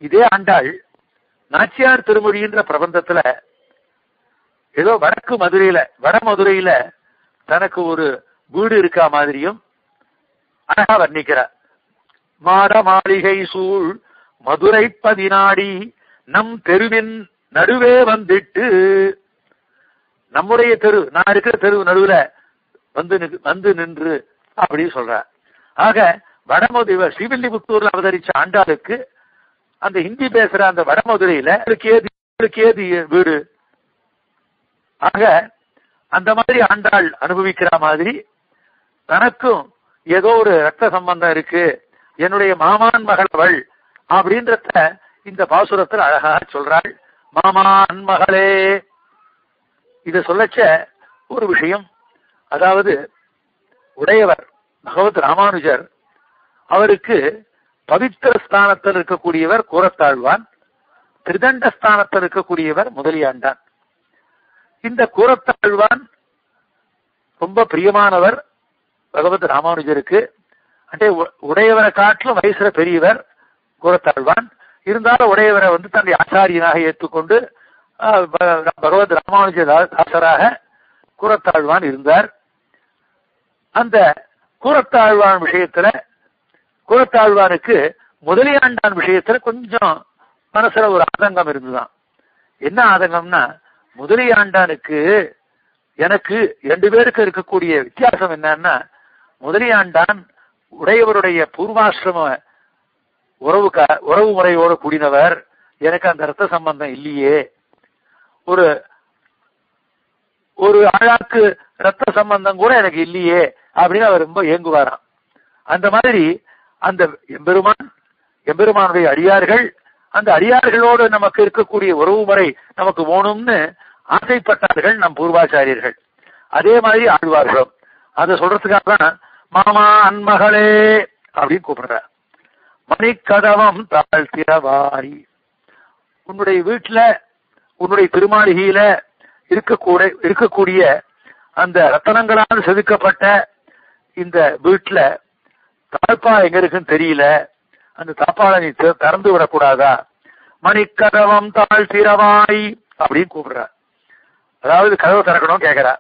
இதே ஆண்டாள் நாச்சியார் திருமொழின்ற பிரபந்தத்துல ஏதோ வடக்கு மதுரையில வட மதுரையில தனக்கு ஒரு வீடு இருக்கா மாதிரியும் அழகா வர்ணிக்கிறார் மாட மாளிகை சூழ் மதுரை பதினாடி நம் தெருவின் நடுவே வந்துட்டு நம்முடைய தெரு நான் இருக்கிற தெரு நடுவுல வந்து நிக்கு- வந்து நின்று அப்படி சொல்றார் ஆக வடமதுரை ஸ்ரீவில்லிபுத்தூர்ல அவதரிச்ச ஆண்டாளுக்கு அந்த ஹிந்தி பேசுற அந்த வடமதுரையில அவருக்கு ஏது அவருக்கு ஏது வீடு ஆக அந்த மாதிரி ஆண்டாள் அனுபவிக்கிற மாதிரி தனக்கும் ஏதோ ஒரு ரத்த சம்பந்தம் இருக்கு என்னுடைய மாமான் மகள் அவள் அப்படின்றத இந்த பாசுரத்தில் அழகாக சொல்றாள் மாமான் மகளே இத சொல்லச்ச ஒரு விஷயம் அதாவது உடையவர் பகவத் ராமானுஜர் அவருக்கு பவித்திர ஸ்தானத்தில் இருக்கக்கூடியவர் கூரத்தாழ்வான் திரிதண்ட ஸ்தானத்தில் இருக்கக்கூடியவர் முதலியாண்டான் இந்த கூரத்தாழ்வான் ரொம்ப பிரியமானவர் பகவத் ராமானுஜருக்கு அண்டே உ- உடையவரை காட்டிலும் வயசுல பெரியவர் கூரத்தாழ்வான் இருந்தாலும் உடையவரை வந்து தன்னுடைய ஆச்சாரியனாக ஏற்றுக்கொண்டு ஆஹ், ப- பகவத் ராமானுஜ தா- தாசராக கூரத்தாழ்வான் இருந்தார் அந்த கூரத்தாழ்வான் விஷயத்துல கூரத்தாழ்வானுக்கு முதலியாண்டான் விஷயத்துல கொஞ்சம் மனசுல ஒரு ஆதங்கம் இருந்துதான் என்ன ஆதங்கம்னா முதலியாண்டானுக்கு எனக்கு ரெண்டு பேருக்கு இருக்கக்கூடிய வித்தியாசம் என்னன்னா முதலியாண்டான் உடையவருடைய பூர்வாசிரம உறவு க- உறவு முறையோடு கூடினவர் எனக்கு அந்த ரத்த சம்பந்தம் இல்லையே ஒரு ஒரு ஆழாக்கு ரத்த சம்பந்தம் கூட எனக்கு இல்லையே அப்படின்னு அவர் ரொம்ப ஏங்குவாராம் அந்த மாதிரி அந்த எம்பெருமான் எம்பெருமானுடைய அடியார்கள் அந்த அடியார்களோடு நமக்கு இருக்கக்கூடிய உறவு முறை நமக்கு வேணும்னு ஆசைப்பட்டார்கள் நம் பூர்வாச்சாரியர்கள் அதே மாதிரி ஆழ்வார்களும் அதை சொல்றதுக்காக தான் மாமா அன்மகளே அப்படின்னு கூப்பிடுறார் மணிக்கதவம் தாழ்த்திரவாரி உன்னுடைய வீட்டுல உன்னுடைய திருமாளிகையில இருக்கக்கூடிய இருக்கக்கூடிய அந்த ரத்தனங்களால் செதுக்கப்பட்ட இந்த வீட்டுல தாழ்பா எங்க இருக்குன்னு தெரியல அந்த தாப்பாளை நீ தி- திறந்து விடக்கூடாதா மணிக்கதவம் தாழ்த்திரவாய் அப்படின்னு கூப்பிடுறா அதாவது கதவை திறக்கணும் கேக்குறா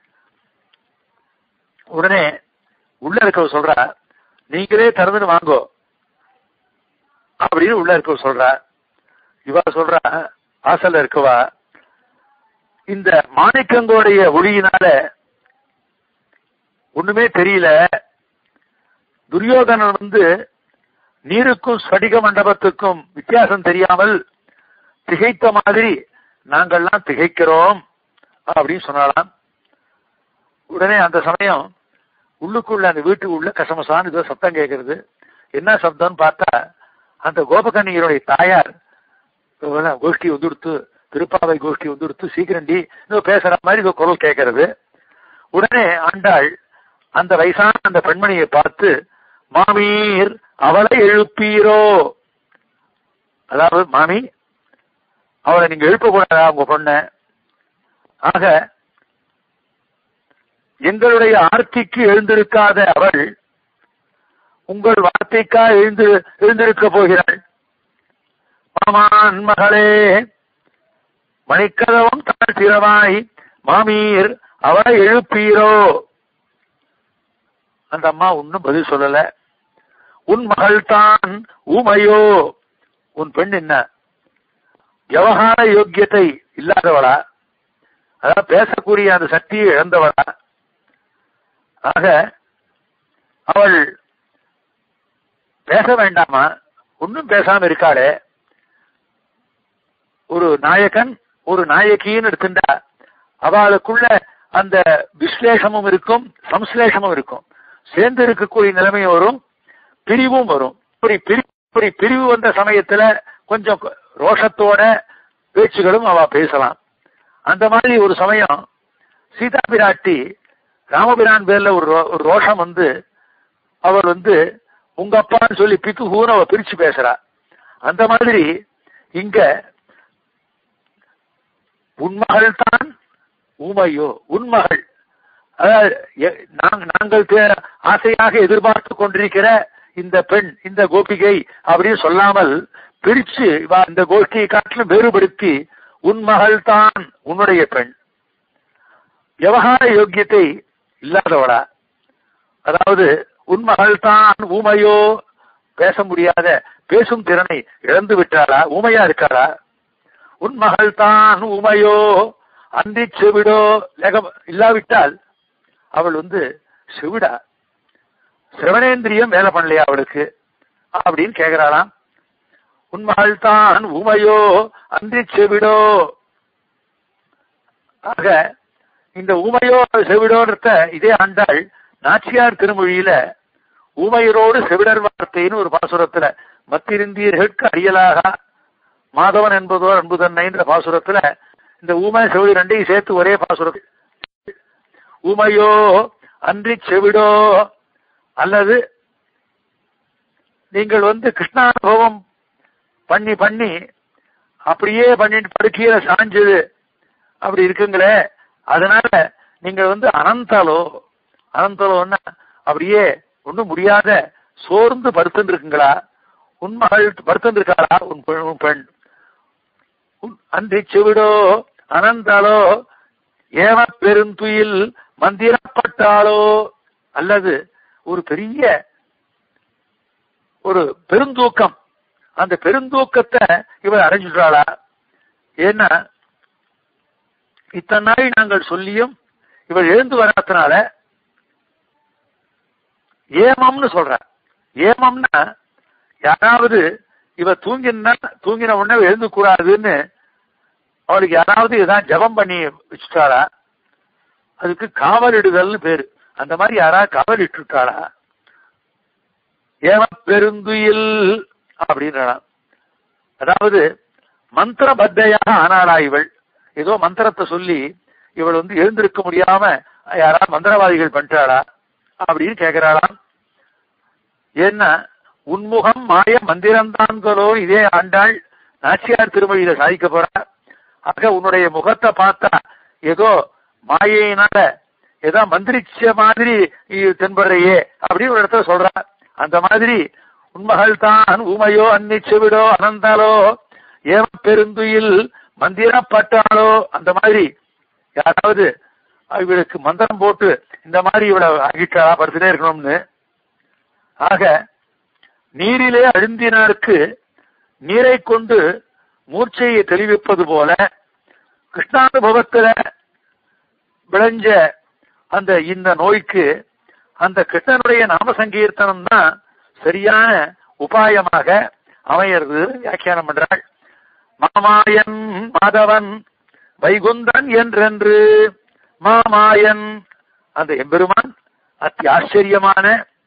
உடனே உள்ள இருக்கவ சொல்றா நீங்களே திறந்துன்னு வாங்கோ அப்படின்னு உள்ள இருக்கவ சொல்றா இவா சொல்றா வாசல்ல இருக்கவா இந்த மாணிக்கங்கோடைய ஒளியினால ஒண்ணுமே தெரியல துரியோதனன் வந்து நீருக்கும் ஸ்படிக மண்டபத்துக்கும் வித்தியாசம் தெரியாமல் திகைத்த மாதிரி நாங்கள்லாம் திகைக்கிறோம் அப்படின்னு சொன்னாலாம் உடனே அந்த சமயம் உள்ளுக்குள்ள அந்த வீட்டுக்கு உள்ள கசமசான்னு ஏதோ சத்தம் கேட்கறது என்ன சப்தம்னு பார்த்தா அந்த கோபகன்னியருடைய தாயார் இவெல்லாம் கோஷ்டி வந்துடுத்து திருப்பாவை கோஷ்டி வந்துடுத்து சீக்கிரண்டி இன்னும் பேசுற மாதிரி ஏதோ குரல் கேட்கறது உடனே ஆண்டாள் அந்த வயசான அந்த பெண்மணியை பார்த்து மாமீர் அவளை எழுப்பீரோ அதாவது மாமி அவளை நீங்க எழுப்பக்கூடாதா உங்க பொண்ண ஆக எங்களுடைய ஆர்த்திக்கு எழுந்திருக்காத அவள் உங்கள் வார்த்தைக்கா எழுந்து எழுந்திருக்க போகிறாள் மாமான் மகளே மணிக்கதவம் தாழ் திறவாய் மாமீர் அவளை எழுப்பீரோ அந்த அம்மா ஒன்னும் பதில் சொல்லல உன் மகள் தான் ஊமையோ உன் பெண் என்ன விவகார யோக்கியத்தை இல்லாதவளா அதாவது பேசக்கூடிய அந்த சக்தியை இழந்தவளா ஆக அவள் பேச வேண்டாமா ஒன்னும் பேசாம இருக்காளே ஒரு நாயகன் ஒரு நாயகின்னு எடுத்துட்டா அவளுக்குள்ள அந்த விஸ்லேஷமும் இருக்கும் சம்ஸ்லேஷமும் இருக்கும் சேர்ந்து இருக்கக்கூடிய நிலைமை வரும் பிரிவும் வரும் இப்படி பிரி இப்படி பிரிவு வந்த சமயத்துல கொஞ்சம் ரோஷத்தோட பேச்சுகளும் அவ பேசலாம் அந்த மாதிரி ஒரு சமயம் சீதா பிராட்டி ராமபிரான் பேர்ல ஒரு ரோ- ஒரு ரோஷம் வந்து அவர் வந்து உங்க அப்பான்னு சொல்லி பிக்கு ஹூன்னு அவ பிரிச்சு பேசுறா அந்த மாதிரி இங்க உன்மகள் தான் ஊமையோ உன்மகள் அதாவது எ- நாங்க- நாங்கள் தே- ஆசையாக எதிர்பார்த்து கொண்டிருக்கிற இந்த பெண் இந்த கோபிகை அப்படின்னு சொல்லாமல் பிரிச்சு இவா இந்த கோஷ்டியை காட்டிலும் வேறுபடுத்தி உன் மகள் தான் உன்னுடைய பெண் விவகார யோக்கியத்தை இல்லாதவளா அதாவது உன் மகள் தான் ஊமையோ பேச முடியாத பேசும் திறனை இழந்து விட்டாளா ஊமையா இருக்காளா உன் மகள் தான் ஊமையோ அன்றி செவிடோ லேகம் இல்லாவிட்டால் அவள் வந்து செவிடா சிரவணேந்திரியம் வேலை பண்ணலையா அவளுக்கு அப்படின்னு கேக்குறாளாம் உன் மகள் தான் ஊமையோ அன்றி செவிடோ ஆக இந்த ஊமையோ செவிடோன்றத இதே ஆண்டாள் நாச்சியார் திருமொழியில ஊமையரோடு செவிடர் வார்த்தைன்னு ஒரு பாசுரத்துல மத்திருந்தியர்களுக்கு அறியலாக மாதவன் என்பதோர் அன்பு தன்னைன்ற பாசுரத்துல இந்த ஊமை செவிடு ரெண்டையும் சேர்த்து ஒரே பாசுரம் ஊமையோ அன்றி செவிடோ அல்லது நீங்கள் வந்து கிருஷ்ணானுபவம் பண்ணி பண்ணி அப்படியே பண்ணிட்டு படுக்கையில சாஞ்சது அப்படி இருக்குங்களே அதனால நீங்க வந்து அனந்தாலோ அனந்தாலோன்னா அப்படியே ஒண்ணும் முடியாத சோர்ந்து படுத்துட்டு இருக்குங்களா உன் மகள் படுத்துட்டு இருக்காளா உன் பெண் உன் பெண் உன் அன்றி செவிடோ அனந்தாலோ ஏவ பெருந்துயில் மந்திரப்பட்டாளோ அல்லது ஒரு பெரிய ஒரு பெருந்தூக்கம் அந்த பெருந்தூக்கத்தை இவர் அடைஞ்சிடுறாளா ஏன்னா இத்தனை நாள் நாங்கள் சொல்லியும் இவர் எழுந்து வராதனால ஏமம்னு சொல்ற ஏமம்னா யாராவது இவ தூங்கினா தூங்கின உடனே எழுந்து கூடாதுன்னு அவளுக்கு யாராவது இதான் ஜபம் பண்ணி வச்சுட்டாரா அதுக்கு காவலிடுதல்னு பேரு அந்த மாதிரி யாராவது காவலிட்டுட்டாளா ஏம பெருந்துயில் அப்படின்றாளாம் அதாவது மந்திர பத்தையாக ஆனாளா இவள் ஏதோ மந்திரத்தை சொல்லி இவள் வந்து எழுந்திருக்க முடியாம யாராவது மந்திரவாதிகள் பண்ணிட்டாளா அப்படின்னு கேட்கிறாளாம் ஏன்னா உன்முகம் மாய மந்திரம்தான்களோ இதே ஆண்டாள் நாச்சியார் திருமொழியில சாதிக்க போறா ஆக உன்னுடைய முகத்தை பார்த்தா ஏதோ மாயையினால ஏதோ மந்திரிச்ச மாதிரி நீ தென்படுறையே அப்படின்னு ஒரு இடத்துல சொல்றா அந்த மாதிரி உன்மகள் தான் ஊமையோ அன்னிச்சுவிடோ அனந்தாலோ ஏவ பெருந்துயில் மந்திரப்பட்டாலோ அந்த மாதிரி யாராவது இவளுக்கு மந்திரம் போட்டு இந்த மாதிரி இவளை ஆகிட்டாளா படுத்துட்டே இருக்கணும்னு ஆக நீரிலே அழுந்தினாருக்கு நீரை கொண்டு மூர்ச்சையை தெளிவிப்பது போல கிருஷ்ணானுபவத்துல விளைஞ்ச அந்த இந்த நோய்க்கு அந்த கிருஷ்ணனுடைய நாம சங்கீர்த்தனம் தான் சரியான உபாயமாக அமையிறது வியாக்கியானம் பண்றாள் மாமாயன் மாதவன் வைகுந்தன் என்றென்று மாமாயன் அந்த எம்பெருமான் அத்தி ஆச்சரியமான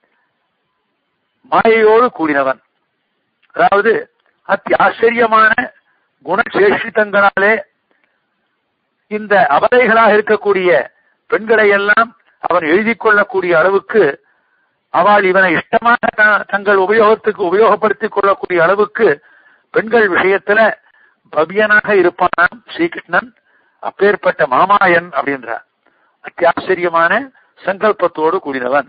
மாயையோடு கூடினவன் அதாவது அத்தி ஆச்சரியமான குணசேஷித்தங்களாலே இந்த அபலைகளாக இருக்கக்கூடிய பெண்களை எல்லாம் அவன் எழுதி கொள்ளக்கூடிய அளவுக்கு அவள் இவனை இஷ்டமாக த- தங்கள் உபயோகத்துக்கு உபயோகப்படுத்திக் கொள்ளக்கூடிய அளவுக்கு பெண்கள் விஷயத்துல பவ்யனாக இருப்பானாம் ஸ்ரீகிருஷ்ணன் அப்பேற்பட்ட மாமாயன் அப்படின்றார் அத்தியாச்சரியமான சங்கல்பத்தோடு கூடினவன்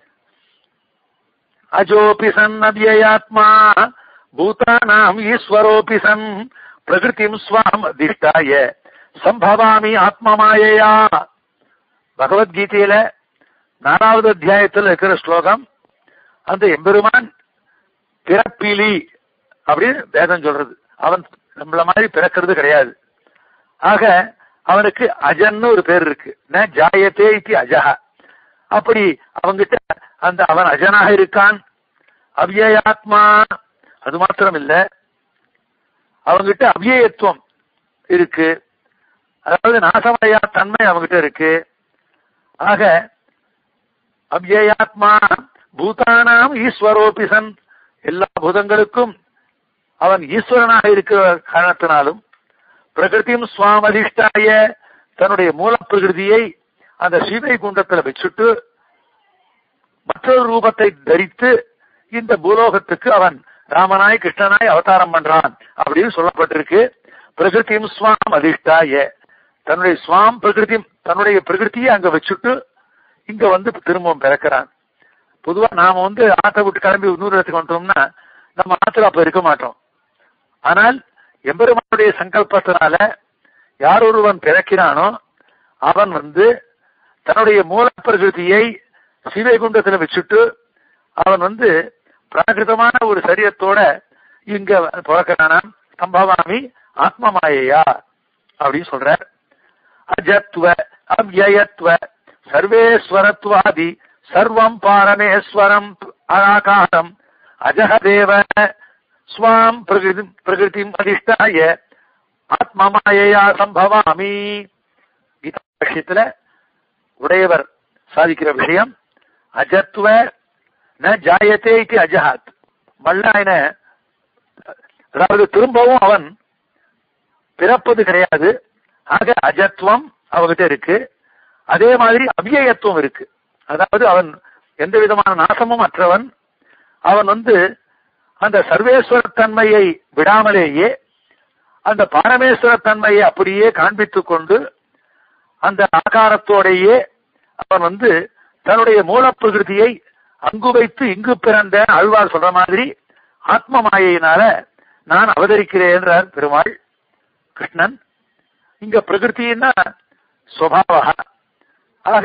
அஜோபி சன் அவ்யயாத்மா பூதானாம் ஈஸ்வரோபி சன் பிரகிருதிம் ஸ்வாம் அதிஷ்டாய சம்பவாமி ஆத்மமாயையா பகவத்கீதையில நாலாவது அத்தியாயத்தில் இருக்கிற ஸ்லோகம் அந்த எம்பெருமான் பிறப்பிலி அப்படின்னு வேதம் சொல்றது அவன் நம்மள மாதிரி பிறக்கிறது கிடையாது ஆக அவனுக்கு அஜன்னு ஒரு பேர் இருக்கு ந ஜாயத்தே இத்தி அஜஹா அப்படி அவங்கிட்ட அந்த அவன் அஜனாக இருக்கான் அவ்யயாத்மா அது மாத்திரம் இல்ல அவங்கிட்ட அவ்யயத்துவம் இருக்கு அதாவது நாசமடையா தன்மை அவங்கிட்ட இருக்கு ஆக அவ்யயாத்மா பூதானாம் ஈஸ்வரோபிசன் எல்லா பூதங்களுக்கும் அவன் ஈஸ்வரனாக இருக்கிற காரணத்தினாலும் பிரகிருதியும் சுவாமதிஷ்டாய தன்னுடைய மூல பிரகிருதியை அந்த சீதை குண்டத்தில் வச்சுட்டு மற்றொரு ரூபத்தை தரித்து இந்த பூலோகத்துக்கு அவன் ராமனாய் கிருஷ்ணனாய் அவதாரம் பண்றான் அப்படின்னு சொல்லப்பட்டிருக்கு பிரகிருதியும் ஸ்வாம் அதிஷ்டாய தன்னுடைய ஸ்வாம் பிரகிருதி தன்னுடைய பிரகிருதியை அங்க வச்சுட்டு இங்க வந்து திரும்பவும் பிறக்கிறான் பொதுவா நாம வந்து ஆத்தை விட்டு கிளம்பி இன்னொரு இடத்துக்கு வந்துட்டோம்னா நம்ம ஆத்துல அப்ப இருக்க மாட்டோம் ஆனால் எம்பெருமானுடைய சங்கல்பத்தினால யார் ஒருவன் பிறக்கிறானோ அவன் வந்து தன்னுடைய மூல பிரகிருதியை சிவைகுண்டத்துல வச்சுட்டு அவன் வந்து பிராகிருதமான ஒரு சரீரத்தோட இங்க பிறக்கிறானாம் சம்பவாமி ஆத்மமாயையா அப்படின்னு சொல்றார் அஜத்வ அவ்யயத்வ சர்வேஸ்வரத்வாதி சர்வம் பாரமேஸ்வரம் அனாகாரம் அஜகதேவ ஸ்வாம் பிரகிருதி பிரகிருதிம் அதிஷ்டாய ஆத்மமாயையா சம்பவாமி கீதா விஷயத்துல உடையவர் சாதிக்கிற விஷயம் அஜத்வ ந ஜாயத்தே இது அஜஹாத் மல்லாயன அதாவது திரும்பவும் அவன் பிறப்பது கிடையாது ஆக அஜத்துவம் அவகிட்ட இருக்கு அதே மாதிரி அவ்யயத்துவம் இருக்கு அதாவது அவன் எந்த விதமான நாசமும் அற்றவன் அவன் வந்து அந்த சர்வேஸ்வர தன்மையை விடாமலேயே அந்த பாரமேஸ்வர தன்மையை அப்படியே காண்பித்துக் கொண்டு அந்த ஆகாரத்தோடையே அவன் வந்து தன்னுடைய மூலப்பிரகிருதியை அங்கு வைத்து இங்கு பிறந்த அழ்வார் சொல்ற மாதிரி ஆத்ம மாயையினால நான் அவதரிக்கிறேன்றார் பெருமாள் கிருஷ்ணன் இங்க பிரகிருத்தின்னா சுவாவா ஆக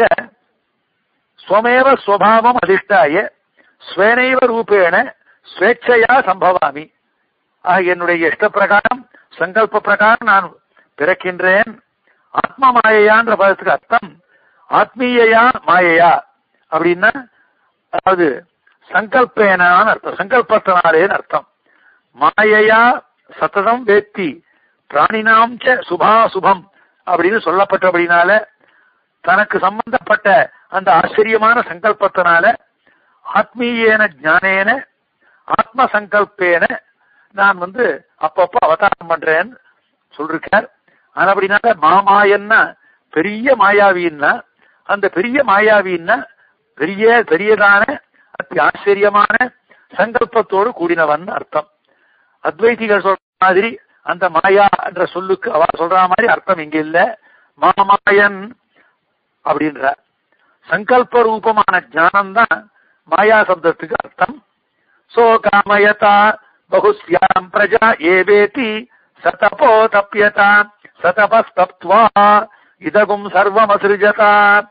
ஸ்வமேவ ஸ்வபாவம் அதிஷ்டாய ஸ்வேனைவ ரூபேண ஸ்வேച്ഛையா சம்பவாமி ஆக என்னுடைய இஷ்ட பிரகாரம் சங்கல்ப பிரகாரம் நான் பிறக்கின்றேன் ஆத்ம மாயையான்ற பதத்துக்கு அர்த்தம் ஆத்மீயயா மாயையா அப்படின்னா அதாவது சங்கல்பேனான்னு அர்த்தம் சங்கல்பத்தினாலேன்னு அர்த்தம் மாயையா சத்ததம் வேத்தி பிராணினாம் ச சுபா சுபம் அப்படின்னு சொல்லப்பட்டபடினால தனக்கு சம்பந்தப்பட்ட அந்த ஆச்சரியமான சங்கல்பத்தினால ஆத்மீயேன ஞானேன ஆத்ம சங்கல்பேன நான் வந்து அப்பப்போ அவதாரம் பண்றேன்னு சொல்லிருக்கார் ஆனா அப்படின்னால மாமாயன்னா பெரிய மாயாவின்னா அந்த பெரிய மாயாவின்னா பெரிய பெரியதான அத்தி ஆச்சரியமான சங்கல்பத்தோடு கூடினவன் அர்த்தம் அத்வைதிகள் சொல்ற மாதிரி அந்த மாயா என்ற சொல்லுக்கு அவ சொல்ற மாதிரி அர்த்தம் இங்க இல்ல மாமாயன் அப்படின்ற சங்கல்ப ரூபமான ஞானம் தான் மாயா சப்தத்துக்கு அர்த்தம் சோ காமயதா பகுஸ்யாம் பிரஜா ஏவேதி சதபோ தப்பியதா சதபஸ்தப்துவா இதகும் சர்வம் அசிருஜதா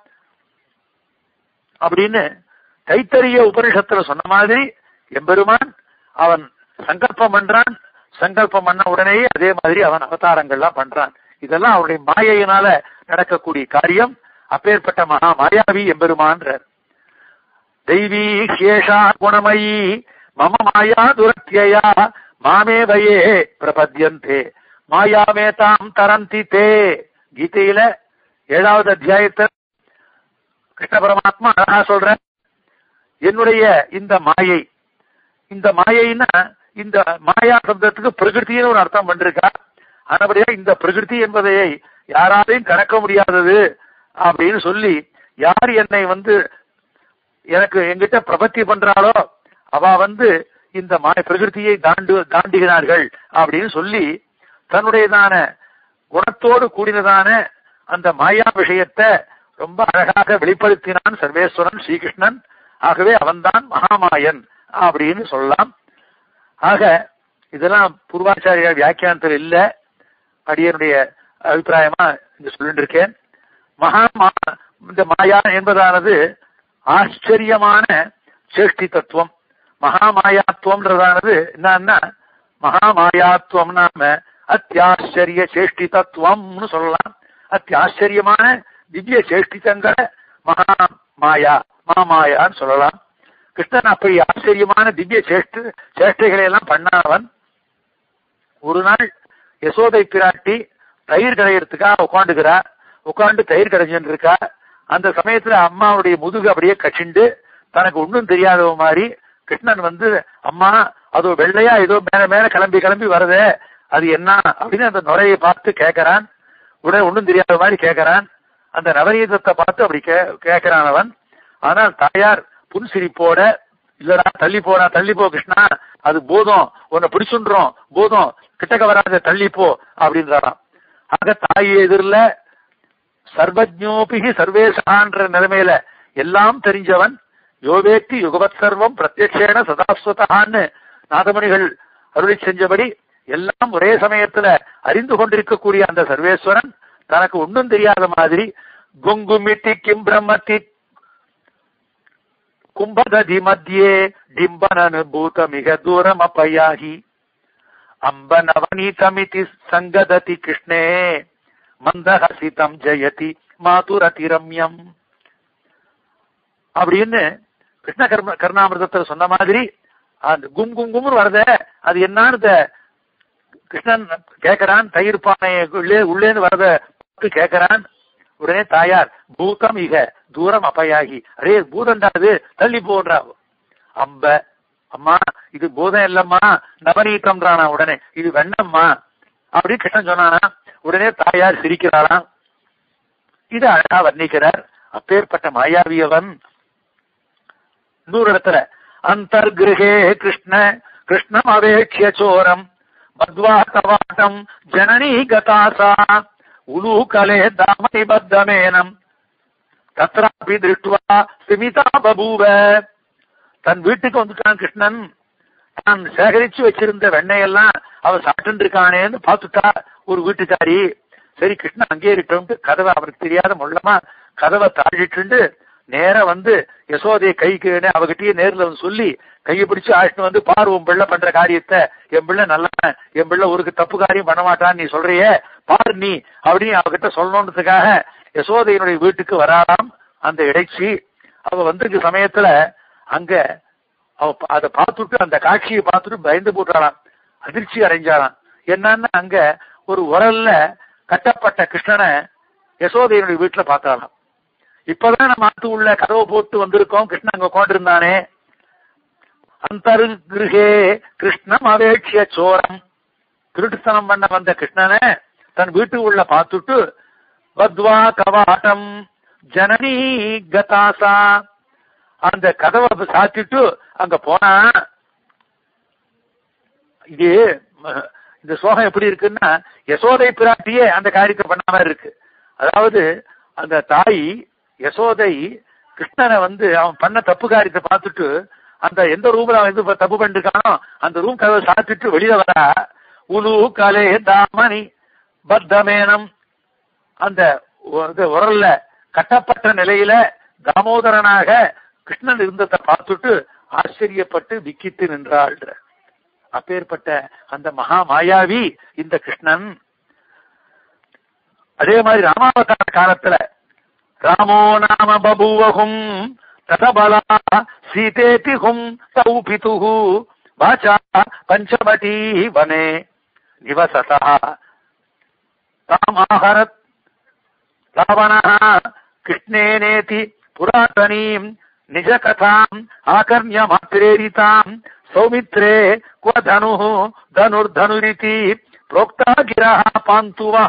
அப்படின்னு தைத்தரிய உபனிஷத்துல சொன்ன மாதிரி எம்பெருமான் அவன் சங்கல்பம் பண்றான் சங்கல்பம் பண்ண உடனேயே அதே மாதிரி அவன் அவதாரங்கள்லாம் பண்றான் இதெல்லாம் அவனுடைய மாயையினால நடக்கக்கூடிய காரியம் அப்பேற்பட்ட மகா மாயாவி எம்பெருமான்றார் தெய்வீ ஹேஷா குணமயி மம மாயா துரத்தியா மாமே வயே பிரபத்யந்தே மாயாமே தாம் தரந்தி தே கீதையில ஏழாவது அத்தியாயத்தில் கிருஷ்ண பரமாத்மா அழகா சொல்ற என்னுடைய இந்த மாயை இந்த மாயைன்னா இந்த மாயா சப்தத்துக்கு பிரகிருத்தின்னு ஒரு அர்த்தம் பண்ணிருக்கா ஆனபடியா இந்த பிரகிருதி என்பதை யாராலையும் கடக்க முடியாதது அப்படின்னு சொல்லி யார் என்னை வந்து எனக்கு எங்கிட்ட பிரபத்தி பண்றாளோ அவ வந்து இந்த மாய பிரகிருத்தியை தாண்டு தாண்டுகிறார்கள் அப்படின்னு சொல்லி தன்னுடையதான குணத்தோடு கூடினதான அந்த மாயா விஷயத்தை ரொம்ப அழகாக வெளிப்படுத்தினான் சர்வேஸ்வரன் ஸ்ரீகிருஷ்ணன் ஆகவே அவன்தான் மகாமாயன் அப்படின்னு சொல்லலாம் ஆக இதெல்லாம் பூர்வாச்சாரிய வியாக்கியானத்தில் இல்ல அடியனுடைய அபிப்பிராயமா இங்க சொல்லிட்டு இருக்கேன் மகா மா- இந்த மாயா என்பதானது ஆச்சரியமான சேஷ்டி தத்துவம் மகாமாயாத்துவம்ன்றதானது என்னன்னா மகாமாயாத்துவம் நாம அத்தியாச்சரிய சேஷ்டி தத்துவம்னு சொல்லலாம் அத்தியாச்சரியமான திவ்ய சேஷ்டிதங்களை மகா மாயா மாமாயான்னு சொல்லலாம் கிருஷ்ணன் அப்படி ஆச்சரியமான திவ்ய சேஷ்ட சேஷ்டைகளை எல்லாம் பண்ணானவன் ஒரு நாள் யசோதை பிராட்டி தயிர் கடையிறதுக்காக உட்காந்துக்கிறா உட்காந்து தயிர் கடைஞ்சுட்டு இருக்கா அந்த சமயத்துல அம்மாவுடைய முதுகு அப்படியே கச்சிண்டு தனக்கு ஒண்ணும் தெரியாதவ மாதிரி கிருஷ்ணன் வந்து அம்மா அதோ வெள்ளையா ஏதோ மேல மேல கிளம்பி கிளம்பி வருதே அது என்ன அப்படின்னு அந்த நுரையை பார்த்து கேட்கறான் உடனே ஒண்ணும் தெரியாத மாதிரி கேட்கறான் அந்த நவநீதத்தை பார்த்து அப்படி கே கேட்கிறான் அவன் ஆனால் தாயார் புன்சிரிப்போட இல்லடா தள்ளி போடா தள்ளி போ கிருஷ்ணா அது போதும் உன்னை பிடிச்சுன்றோம் போதும் கிட்டக்க வராத தள்ளி போ அப்படின்றாராம் ஆக தாய் எதிரில் சர்வஜோபிகி சர்வேசான்ற நிலைமையில எல்லாம் தெரிஞ்சவன் யோவேத்தி யுகவத் சர்வம் பிரத்யக்ஷேன சதாஸ்வதான்னு நாதமணிகள் அருளி செஞ்சபடி எல்லாம் ஒரே சமயத்துல அறிந்து கொண்டிருக்கக்கூடிய அந்த சர்வேஸ்வரன் தனக்கு ஒன்றும் தெரியாத மாதிரி குங்குமித்தி கிம் பிரம்மத்தி கும்பததி மத்தியே டிம்பனனுபூத மிக தூரம் அப்பயாகி அம்ப நவநீதமிதி சங்கததி கிருஷ்ணே மந்தஹசிதம் ஜெயதி மாதுரதி ரம்யம் அப்படின்னு கிருஷ்ண கர்ம கருணாமிரதத்துல சொன்ன மாதிரி அந்த கும் கும் கும்னு வருத அது என்னன்னு இந்த கிருஷ்ணன் கேட்கிறான் தயிர் பானை உள்ளே உள்ளேன்னு வரத கேட்கிறான் உடனே தாயார் பூதம் இக தூரம் அப்பயாகி அரே பூதண்டா அது தள்ளி போன்றா அம்ப அம்மா இது பூதம் இல்லம்மா நவநீதம்ன்றானா உடனே இது வெண்ணம்மா அப்படின்னு கிருஷ்ணன் சொன்னானா உடனே தாயார் சிரிக்கிறாளாம் இது அழகா வர்ணிக்கிறார் அப்பேற்பட்ட மாயாவியவன் இன்னொரு இடத்துல அந்தர்கிருஹே கிருஷ்ண கிருஷ்ணம் அவேட்சிய சோரம் மத்வா கவாட்டம் ஜனனி கதாசா உலூகலே தாமனி பத்தமேனம் தத்ராபி திருஷ்டுவா ஸ்மிதா பபூவ தன் வீட்டுக்கு வந்துட்டான் கிருஷ்ணன் தான் சேகரிச்சு வச்சிருந்த வெண்ணையெல்லாம் அவ சாப்பிட்டு இருக்கானேன்னு பார்த்துட்டா ஒரு வீட்டுக்காரி சரி கிருஷ்ணன் அங்கேயே இருக்கட்டும் கதவை அவருக்கு தெரியாத முள்ளமா கதவை தாழிட்டு நேரா வந்து யசோதைய கைக்கு அவகிட்டயே நேர்ல வந்து சொல்லி கையை பிடிச்சு ஆயிட்டு வந்து பாரு உன் பிள்ளை பண்ற காரியத்தை என் பிள்ளை நல்லவன் என் பிள்ளை ஒரு தப்பு காரியம் பண்ண மாட்டான்னு நீ சொல்றியே பாரு நீ அப்படின்னு அவகிட்ட சொல்லணுன்றதுக்காக யசோதையினுடைய வீட்டுக்கு வராளாம் அந்த இடைச்சி அவ வந்திருக்க சமயத்துல அங்க அவ ப- அதை பார்த்துட்டு அந்த காட்சியை பார்த்துட்டு பயந்து போட்டாளாம் அதிர்ச்சி அடைஞ்சாளாம் என்னன்னா அங்க ஒரு உரல்ல கட்டப்பட்ட கிருஷ்ணனை யசோதையினுடைய வீட்டுல பார்த்தாளாம் இப்பதான் நம்ம ஆத்து உள்ள கதவை போட்டு வந்திருக்கோம் கிருஷ்ணன் அங்க உட்காந்துருந்தானே அந்தருகிருகே கிருஷ்ணம் அவேட்சிய சோரம் திருட்டுத்தனம் பண்ண வந்த கிருஷ்ணனை தன் வீட்டுக்கு உள்ள பார்த்துட்டு பத்வா கவாட்டம் ஜனனி கதாசா அந்த கதவை சாத்திட்டு அங்க போனா இது ம- இந்த சோகம் எப்படி இருக்குன்னா யசோதை பிராட்டியே அந்த காரியத்தை பண்ண மாதிரி இருக்கு அதாவது அந்த தாய் யசோதை கிருஷ்ணனை வந்து அவன் பண்ண தப்பு காரியத்தை பார்த்துட்டு அந்த எந்த ரூம்ல அவன் எது தப்பு பண்ணிருக்கானோ அந்த ரூம் கதவை சாத்திட்டு வெளியில வரா உலு கலே தாமணி பத்தமேனம் அந்த ஒ- இது உரல்ல கட்டப்பட்ட நிலையில தாமோதரனாக கிருஷ்ணன் இருந்ததை பார்த்துட்டு ஆச்சரியப்பட்டு விக்கித்து நின்றாள் அப்பேற்பட்ட அந்த மகா மாயாவி இந்த கிருஷ்ணன் அதே மாதிரி ராமாவதார காலத்துல ராமோ நாம பபூவகும் ததபலா சீதேதி ஹும் தௌ பிதுஹு வாச்சா பஞ்சவட்டி வனே நிவசதா தாமாஹரத் ராவணः கிருஷ்ணேனேதி புராतनीम् निजकथाम् आकर्ण्यमाप्रेरिताम् सौमित्रे क्व धनुः धनुर्धनुरिति प्रोक्ता गिरः पान्तुवः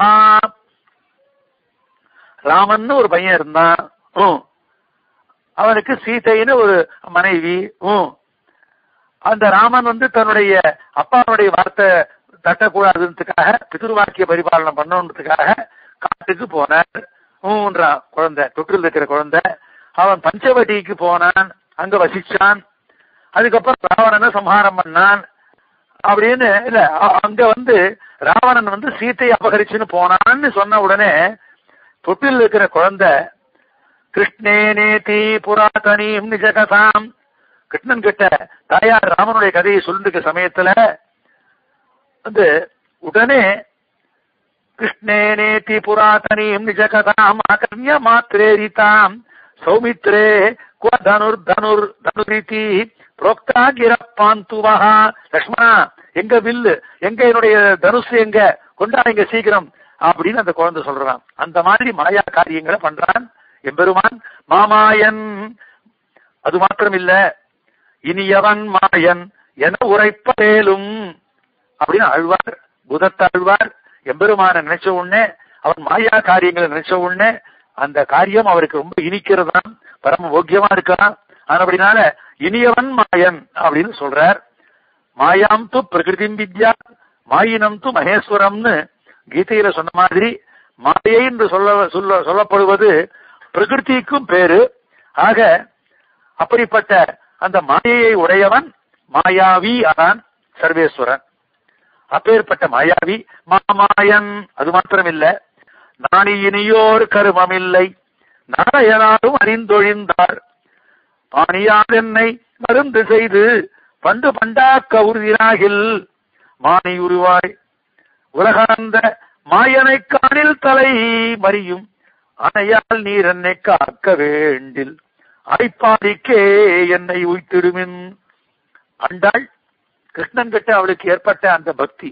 ராமன் ஒரு பையன் இருந்தான் ம். அவனுக்கு சீதைன்னு ஒரு மனைவி ம். அந்த ராமன் வந்து தன்னுடைய அப்பாவுடைய வார்த்தை தட்டக்கூடாதுன்றதுக்காக பிதிருவாக்கிய பரிபாலனம் பண்ணணுன்றதுக்காக காட்டுக்கு போனார் ஊன்றான் குழந்தை தொட்டில் இருக்கிற குழந்தை அவன் பஞ்சவட்டிக்கு போனான் அங்க வசிச்சான் அதுக்கப்புறம் ராவணனை சம்ஹாரம் பண்ணான் அப்படின்னு இல்ல அ- அங்க வந்து ராவணன் வந்து சீத்தையை அபகரிச்சுன்னு போனான்னு சொன்ன உடனே தொட்டில் இருக்கிற குழந்தை கிருஷ்ணேனேதி புராதனீம் நிஜகதாம் கிருஷ்ணன் கிட்ட தாயார் ராமனுடைய கதையை சொல்லிருக்க சமயத்துல வந்து உடனே கிருஷ்ணேனேதி புராதனீம் நிஜகதாம் ஆகர்ணிய மாத்திரேரிதாம் சௌமித்ரே குவ தனுர் தனுர் தனுரிதி புரோக்தா கிரப்பாந்துவஹா லக்ஷ்மணா எங்க வில்லு எங்க என்னுடைய தனுசு எங்க கொண்டாடுங்க சீக்கிரம் அப்படின்னு அந்த குழந்தை சொல்றான் அந்த மாதிரி மாயா காரியங்களை பண்றான் எம்பெருமான் மாமாயன் அது மாத்திரம் இல்ல இனியவன் மாயன் என உரைப்பதேலும் அப்படின்னு அழ்வார் புதத்த அழ்வார் எம்பெருமான நினைச்ச உடனே அவன் மாயா காரியங்களை நினைச்ச உடனே அந்த காரியம் அவருக்கு ரொம்ப இனிக்கிறதாம் பரம போக்கியமா இருக்கான் ஆனபடினால இனியவன் மாயன் அப்படின்னு சொல்றார் மாயாம் து பிரகிருதி வித்யா மாயினம் து மகேஸ்வரம்னு கீதையில சொன்ன மாதிரி மாயை என்று சொல்ல சொல்ல சொல்லப்படுவது பிரகிருதிக்கும் பேரு ஆக அப்படிப்பட்ட அந்த மாயையை உடையவன் மாயாவி அதான் சர்வேஸ்வரன் அப்பேற்பட்ட மாயாவி மாமாயன் அது மாத்திரமில்ல நாணி இனியோர் கருமமில்லை நாராயணாரும் அறிந்தொழிந்தார் பாணியாதென்னை மருந்து செய்து பண்டு பண்டாக்க உறுதியாகில் மானி உருவாய் உலகாந்த மாயனை காணில் தலை மறியும் அணையால் நீர் என்னை காக்க வேண்டில் ஐப்பாடிக்கே என்னை உய்த்திடுமின் அண்டாள் கிருஷ்ணன் கிட்ட அவளுக்கு ஏற்பட்ட அந்த பக்தி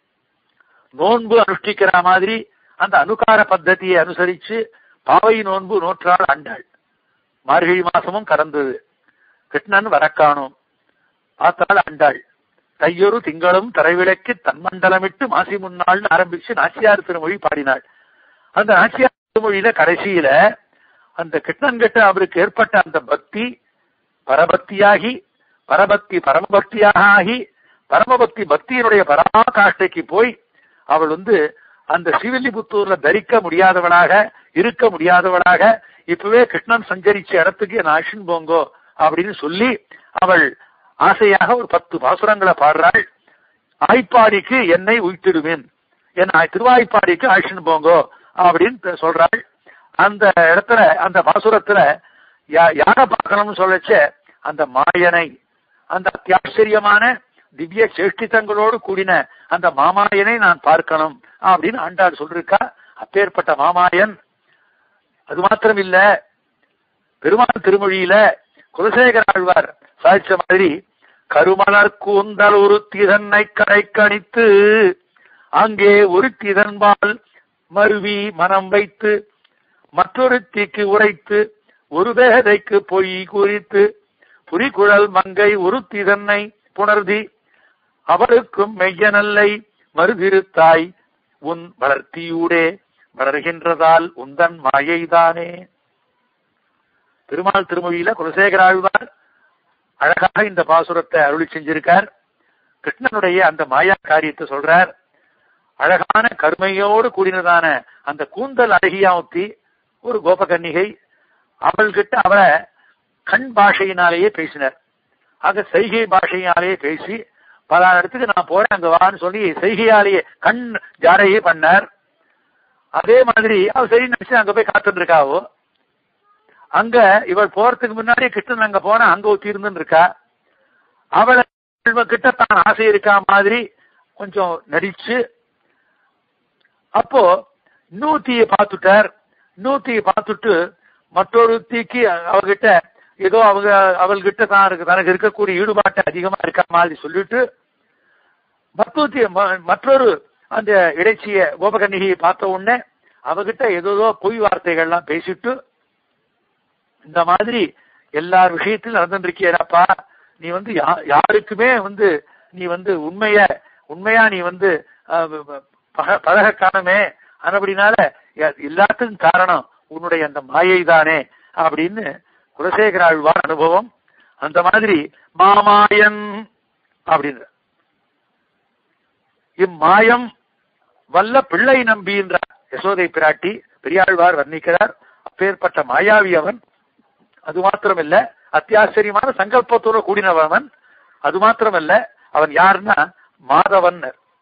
நோன்பு அனுஷ்டிக்கிற மாதிரி அந்த அனுகார பத்ததியை அனுசரிச்சு பாவை நோன்பு நோற்றாள் ஆண்டாள் மார்கழி மாசமும் கடந்தது கிருஷ்ணன் வரக்கானோம் பார்த்தாள் ஆண்டாள் தையொரு திங்களும் தரைவிளக்கு தன்மண்டலமிட்டு மாசி முன்னாள்னு ஆரம்பிச்சு நாச்சியார் திருமொழி பாடினாள் அந்த நாச்சியார் திருமொழியில கடைசியில அந்த கிருஷ்ணன் கிட்ட அவருக்கு ஏற்பட்ட அந்த பக்தி பரபக்தியாகி பரபக்தி பரமபக்தியாக ஆகி பரமபக்தி பக்தியினுடைய பராகாஷ்டைக்கு போய் அவள் வந்து அந்த சிவில்லிபுத்தூர்ல தரிக்க முடியாதவளாக இருக்க முடியாதவளாக இப்பவே கிருஷ்ணன் சஞ்சரிச்ச இடத்துக்கு என் ஆஷின் போங்கோ அப்படின்னு சொல்லி அவள் ஆசையாக ஒரு பத்து பாசுரங்களை பாடுறாள் ஆய்ப்பாடிக்கு என்னை உய்த்திடுவேன் என் திருவாய்ப்பாடிக்கு ஆஷின் போங்கோ அப்படின்னு சொல்றாள் அந்த இடத்துல அந்த பாசுரத்துல யார பார்க்கணும்னு சொல்லச்ச அந்த மாயனை அந்த அத்தியாச்சரியமான திவ்ய சேஷ்டித்தங்களோடு கூடின அந்த மாமாயனை நான் பார்க்கணும் அப்படின்னு ஆண்டாள் சொல்லிருக்கா அப்பேற்பட்ட மாமாயன் அது மாத்திரம் இல்ல பெருமாள் திருமொழியில குலசேகர ஆழ்வார் சாதிச்ச மாதிரி கருமலர் கூந்தல் ஒரு திதன்னை கரை கணித்து அங்கே ஒரு திதன்பால் மருவி மனம் வைத்து மற்றொரு தீக்கு உரைத்து ஒரு வேதைக்கு பொய் குறித்து புரிகுழல் மங்கை உருத்தி தன்னை புணர்தி அவளுக்கும் மெய்யனல்லை மறுதிருத்தாய் உன் வளர்த்தியூடே வளர்கின்றதால் உந்தன் மாயைதானே திருமால் திருமொழியில குலசேகர ஆழ்வார் அழகாக இந்த பாசுரத்தை அருளி செஞ்சிருக்கார் கிருஷ்ணனுடைய அந்த மாயா காரியத்தை சொல்றார் அழகான கருமையோடு கூடினதான அந்த கூந்தல் அழகியாவுத்தி ஒரு கோபகன்னிகை அவள்கிட்ட அவளை கண் பாஷையினாலேயே பேசினார் ஆக செய்கை பாஷையினாலேயே பேசி பல இடத்துக்கு நான் போறேன் அங்க வான்னு சொல்லி செய்கையாலேயே கண் ஜாடையே பண்ணார் அதே மாதிரி அவ சரி நினைச்சு அங்க போய் காத்துட்டு இருக்காவோ அங்க இவள் போறதுக்கு முன்னாடி கிருஷ்ணன் அங்க போனா அங்க ஒத்தி இருந்துன்னு இருக்கா அவளை கிட்ட தான் ஆசை இருக்கா மாதிரி கொஞ்சம் நடிச்சு அப்போ இன்னூத்தியை பார்த்துட்டார் இன்னூத்தியை பார்த்துட்டு மற்றொரு தீக்கு அவகிட்ட ஏதோ அவங்க அவள்கிட்ட தான் இருக்கு தனக்கு இருக்கக்கூடிய ஈடுபாட்டு அதிகமா இருக்க மாதிரி சொல்லிட்டு மத்தூத்தி மற்றொரு அந்த இடைச்சிய கோபகன்னிகையை பார்த்த உடனே அவகிட்ட ஏதோ பொய் வார்த்தைகள்லாம் பேசிட்டு இந்த மாதிரி எல்லார் விஷயத்திலும் நடந்துருக்கியப்பா நீ வந்து யாருக்குமே வந்து நீ வந்து உண்மைய உண்மையா நீ வந்து பழக காணமே அப்படினால எல்லாத்துக்கும் காரணம் உன்னுடைய அந்த மாயை தானே அப்படின்னு குலசேகர ஆழ்வார் அனுபவம் அந்த மாதிரி மாமாயன் அப்படின்ற இம்மாயம் வல்ல பிள்ளை நம்பின்ற யசோதை பிராட்டி பெரியாழ்வார் வர்ணிக்கிறார் அப்பேற்பட்ட மாயாவி அவன் அது மாத்திரமல்ல அத்தியாச்சரியமான சங்கல்பத்தோட கூடினவன் அது மாத்திரமல்ல அவன் யாருன்னா மாதவன்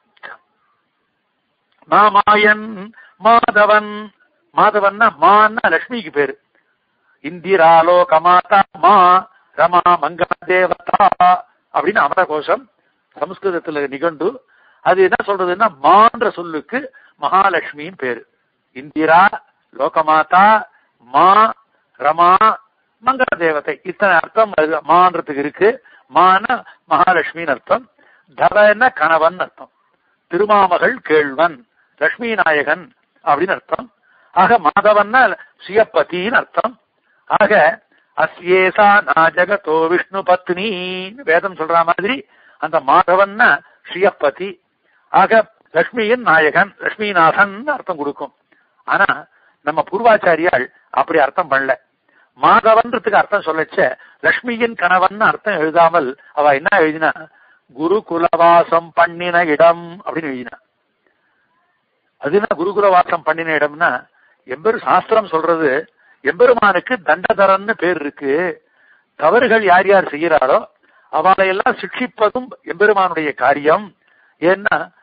மாமாயன் மாதவன் மாதவன்னா மான்னா லட்சுமிக்கு பேரு இந்திராலோக மாதா மா ரமா மங்கள தேவதா அப்படின்னு அமர கோஷம் சமஸ்கிருதத்துல நிகண்டு அது என்ன சொல்றதுன்னா மான்ற சொல்லுக்கு மகாலட்சுமியின் பேரு இந்திரா லோகமாதா மா ரமா மங்கள தேவதை இத்தனை அர்த்தம் மான்றதுக்கு இருக்கு மான மகாலட்சுமின்னு அர்த்தம் தவன கணவன் அர்த்தம் திருமாமகள் கேழ்வன் லட்சுமி நாயகன் அப்படின்னு அர்த்தம் ஆக மாதவன்னா சுயப்பதின்னு அர்த்தம் ஆக அஸ்யேசா நாஜகதோ விஷ்ணு பத்னி வேதம் சொல்ற மாதிரி அந்த மாதவன்னா ஸ்ரீயப்பதி ஆக லட்சுமியின் நாயகன் லட்சுமிநாதன் அர்த்தம் கொடுக்கும் ஆனா நம்ம பூர்வாச்சாரியால் அப்படி அர்த்தம் பண்ணல மாதவன்றதுக்கு அர்த்தம் சொல்லச்ச லட்சுமியின் கணவன் அர்த்தம் எழுதாமல் அவ என்ன எழுதினா குரு குலவாசம் பண்ணின இடம் அப்படின்னு எழுதினா அது என்ன குருகுலவாசம் பண்ணின இடம்னா எம்பெரு சாஸ்திரம் சொல்றது எம்பெருமானுக்கு தண்டதரன்னு பேர் இருக்கு தவறுகள் யார் யார் செய்கிறாரோ அவளை எல்லாம் சிக்ஷிப்பதும் எம்பெருமானுடைய காரியம் ஏன்னா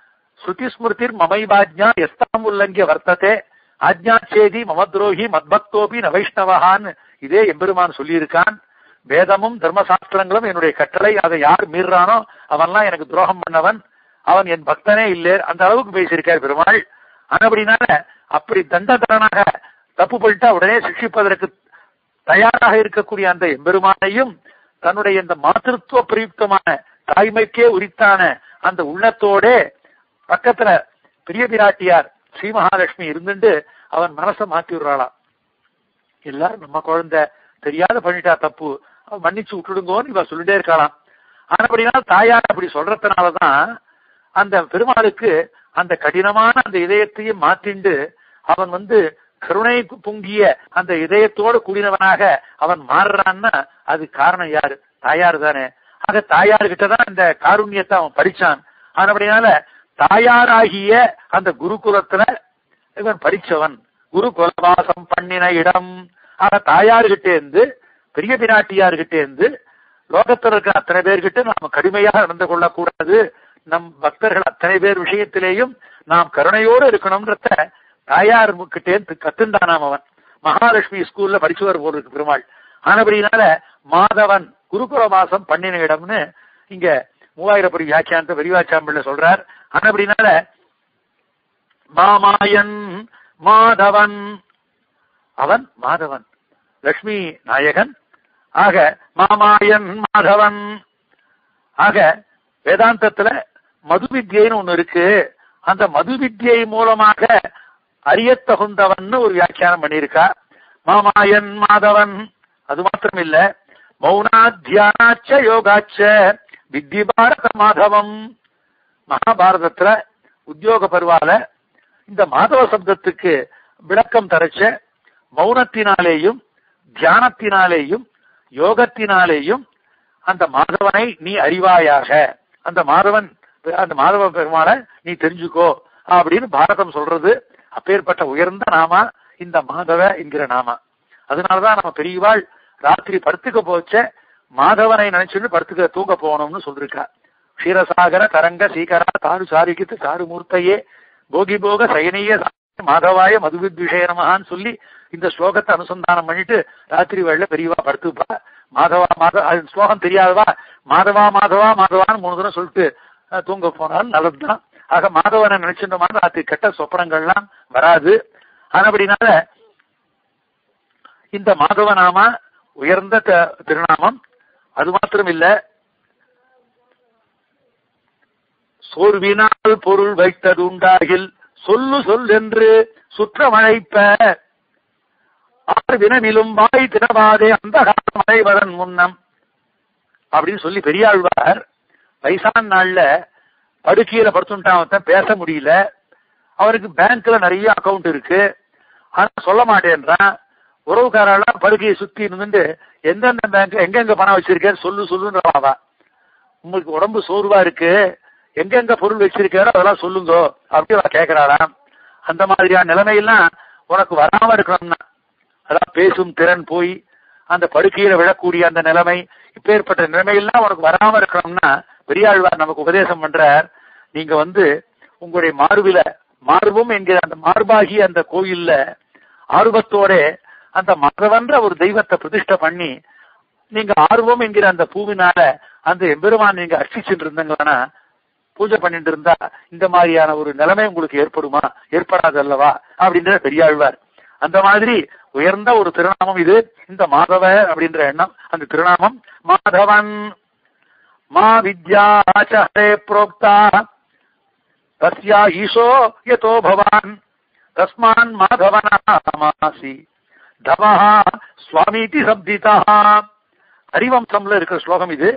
ஸ்ருதி ஸ்மிருதிர் மமைவாஜ்ஞா எஸ்தாம் உல்லங்கிய வர்த்ததே ஆஜ்ஞாச்சேதி மமத்ரோஹி மத்பக்தோபி ந வைஷ்ணவஹான்னு இதே எம்பெருமான் சொல்லியிருக்கான் வேதமும் தர்மசாஸ்திரங்களும் என்னுடைய கட்டளை அதை யார் மீறானோ அவன்லாம் எனக்கு துரோகம் பண்ணவன் அவன் என் பக்தனே இல்லை அந்த அளவுக்கு பேசியிருக்கார் பெருமாள் ஆனபடினால அப்படி தண்டதரனாக தப்பு பண்ணிட்டா உடனே சிக்ஷிப்பதற்கு தயாராக இருக்கக்கூடிய அந்த எம்பெருமானையும் தன்னுடைய இந்த மாத்திருத்துவ பிரயுக்தமான தாய்மைக்கே உரித்தான அந்த உள்ளத்தோட பக்கத்துல பெரிய பிராட்டியார் ஸ்ரீ மகாலட்சுமி இருந்துட்டு அவன் மனசை மாத்தி விடுறாளாம் எல்லாரும் நம்ம குழந்தை தெரியாத பண்ணிட்டா தப்பு அவ மன்னிச்சு விட்டுடுங்கோன்னு இவ சொல்லிட்டே இருக்காளாம் ஆனபடினா தாயார் அப்படி சொல்றதுனாலதான் அந்த பெருமாளுக்கு அந்த கடினமான அந்த இதயத்தையும் மாத்திண்டு அவன் வந்து கருணை பொங்கிய அந்த இதயத்தோடு கூடினவனாக அவன் மாறுறான்னா அது காரணம் யாரு தாயார் தானே ஆக தாயார் கிட்டதான் இந்த காருண்யத்தை அவன் படிச்சான் ஆனபடினால தாயாராகிய அந்த குருகுலத்துல இவன் படிச்சவன் குரு குலவாசம் பண்ணின இடம் ஆக தாயார்கிட்ட இருந்து பெரிய பிராட்டியார்கிட்ட இருந்து லோகத்தில் இருக்கிற அத்தனை பேர்கிட்ட நாம் கடுமையாக நடந்து கொள்ளக்கூடாது நம் பக்தர்கள் அத்தனை பேர் விஷயத்திலேயும் நாம் கருணையோடு இருக்கணும்ன்றத தாயார் கிட்டே கத்துண்டானாம் அவன் மகாலட்சுமி ஸ்கூல்ல படிச்சுவர் போல் இருக்கு பெருமாள் ஆனபடினால மாதவன் குருகுல மாசம் பண்ணின இடம்னு இங்க மூவாயிரப்படி வியாக்கியானத்தை விரிவாச்சாம்பிள்ள சொல்றார் ஆனபடினால மாமாயன் மாதவன் அவன் மாதவன் லட்சுமி நாயகன் ஆக மாமாயன் மாதவன் ஆக வேதாந்தத்துல மது வித்யைன்னு ஒண்ணு இருக்கு அந்த மது வித்யை மூலமாக அறியத்தகுந்தவன் ஒரு வியாக்கியானம் பண்ணியிருக்கா மாமாயன் மாதவன் அது மாத்திரம் இல்ல மௌனாத்தியானாச்ச யோகாச்ச வித்தி பாரத மாதவம் மகாபாரதத்துல உத்தியோக பருவால இந்த மாதவ சப்தத்துக்கு விளக்கம் தரச்ச மௌனத்தினாலேயும் தியானத்தினாலேயும் யோகத்தினாலேயும் அந்த மாதவனை நீ அறிவாயாக அந்த மாதவன் அந்த மாதவ பெருமாளை நீ தெரிஞ்சுக்கோ அப்படின்னு பாரதம் சொல்றது அப்பேற்பட்ட உயர்ந்த நாமா இந்த மாதவ என்கிற நாமா அதனாலதான் நம்ம பெரியவாள் ராத்திரி படுத்துக்க போச்ச மாதவனை நினைச்சுட்டு படுத்துக்க தூங்க போகணும்னு சொல்லிருக்கா க்ஷீரசாகர தரங்க சீகரா தாரு சாரிக்கித்து சாரு மூர்த்தையே போகி போக சயனீய மாதவாய மதுவித்விஷய நமகான்னு சொல்லி இந்த ஸ்லோகத்தை அனுசந்தானம் பண்ணிட்டு ராத்திரி வேளையில பெரியவா படுத்துப்பா மாதவா மாத அது ஸ்லோகம் தெரியாதவா மாதவா மாதவா மாதவான்னு மூணு தடவை சொல்லிட்டு அஹ், தூங்க போனாலும் நல்லதுதான் ஆக மாதவனை நினைச்சிருந்தோமா ராத்திரி கெட்ட சொப்பனங்கள்லாம் வராது ஆனபடினால இந்த மாதவ நாம உயர்ந்த த- திருநாமம் அது மாத்திரம் இல்ல சோர்வினால் பொருள் வைத்ததுண்டாகில் சொல்லு சொல் என்று சுற்றமழைப்ப ஆறு வினவிலும் வாய் திறவாதே அந்த மழைவதன் முன்னம் அப்படின்னு சொல்லி பெரியாழ்வார் வயசான நாள்ல படுக்கையில படுத்துட்டான் ஒருத்தன் பேச முடியல அவருக்கு பேங்க்ல நிறைய அக்கவுண்ட் இருக்கு ஆனா சொல்ல மாட்டேன்றான் உறவுக்காரெல்லாம் படுக்கையை சுத்தி இருந்துட்டு எந்தெந்த பேங்க் எங்கெங்க பணம் வச்சிருக்கேன்னு சொல்லு சொல்லுன்றவாவா உங்களுக்கு உடம்பு சோர்வா இருக்கு எங்கெங்க பொருள் வச்சிருக்காரோ அதெல்லாம் சொல்லுங்க அப்படி அவ கேட்கிறாராம் அந்த மாதிரியான நிலைமையெல்லாம் உனக்கு வராம இருக்கணும்னா அதான் பேசும் திறன் போய் அந்த படுக்கையில விழக்கூடிய அந்த நிலைமை இப்பேற்பட்ட நிலைமையெல்லாம் உனக்கு வராம இருக்கணும்னா பெரியாழ்வார் நமக்கு உபதேசம் பண்றார் நீங்க வந்து உங்களுடைய மார்பில மார்பும் என்கிற அந்த மார்பாகி அந்த கோயில்ல ஆர்வத்தோட அந்த மகவன்ற ஒரு தெய்வத்தை பிரதிஷ்டை பண்ணி நீங்க ஆர்வம் என்கிற அந்த பூவினால அந்த எம்பெருமான் நீங்க அர்ச்சிச்சுட்டு இருந்தீங்கன்னா பூஜை பண்ணிட்டு இருந்தா இந்த மாதிரியான ஒரு நிலைமை உங்களுக்கு ஏற்படுமா ஏற்படாது அல்லவா அப்படின்ற பெரியாழ்வார் அந்த மாதிரி உயர்ந்த ஒரு திருநாமம் இது இந்த மாதவ அப்படின்ற எண்ணம் அந்த திருநாமம் மாதவன் மா வித்யாச்சரே புரோக்தா தஸ்யா ஈசோ யதோ பவான் தஸ்மான் மாதவனாமாசி தவஹா சுவாமிதி சப்திதா ஹரிவம்சம்ல இருக்கிற ஸ்லோகம் இது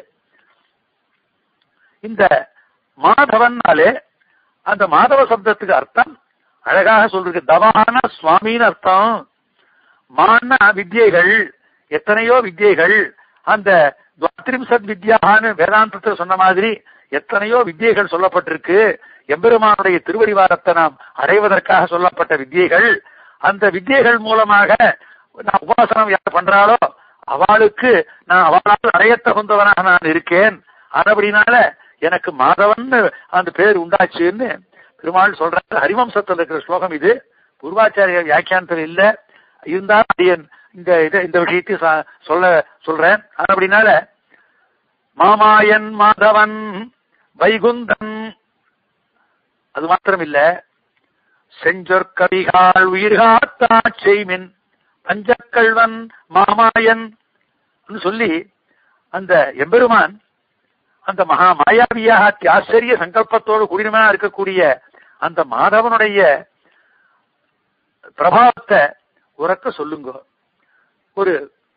இந்த மாதவன்னாலே அந்த மாதவ சப்தத்துக்கு அர்த்தம் அழகாக சொல்றது தவான சுவாமின்னு அர்த்தம் மான்னா வித்யைகள் எத்தனையோ வித்யைகள் அந்த துவாத்ரிம்சத் வித்யான்னு வேதாந்தத்தில் சொன்ன மாதிரி எத்தனையோ வித்யைகள் சொல்லப்பட்டிருக்கு எம்பெருமானுடைய திருவடிவாரத்தை நாம் அடைவதற்காக சொல்லப்பட்ட வித்யைகள் அந்த வித்யைகள் மூலமாக நான் உபாசனம் யார் பண்றாளோ அவளுக்கு நான் அவளால் அடையத்தகுந்தவனாக நான் இருக்கேன் அதுபடினால எனக்கு மாதவன் அந்த பேர் உண்டாச்சுன்னு பெருமாள் சொல்றாரு ஹரிவம்சத்தில் இருக்கிற ஸ்லோகம் இது பூர்வாச்சாரிய வியாக்கியானத்தில் இல்ல இருந்தாலும் அடியன் இந்த இதை இந்த விஷயத்தை ச- சொல்ல சொல்றேன் அது அப்படின்னால மாமாயன் மாதவன் வைகுந்தன் அது மாத்திரம் இல்ல செஞ்சொற்கவிகால் உயிர்காத்தா செய்மின் பஞ்சக்கல்வன் மாமாயன் ன்னு சொல்லி அந்த எம்பெருமான் அந்த மகா மாயாவியாக அத்தியாச்சரிய சங்கல்பத்தோடு கூடினவனா இருக்கக்கூடிய அந்த மாதவனுடைய பிரபாவத்தை உறக்க சொல்லுங்க ஒரு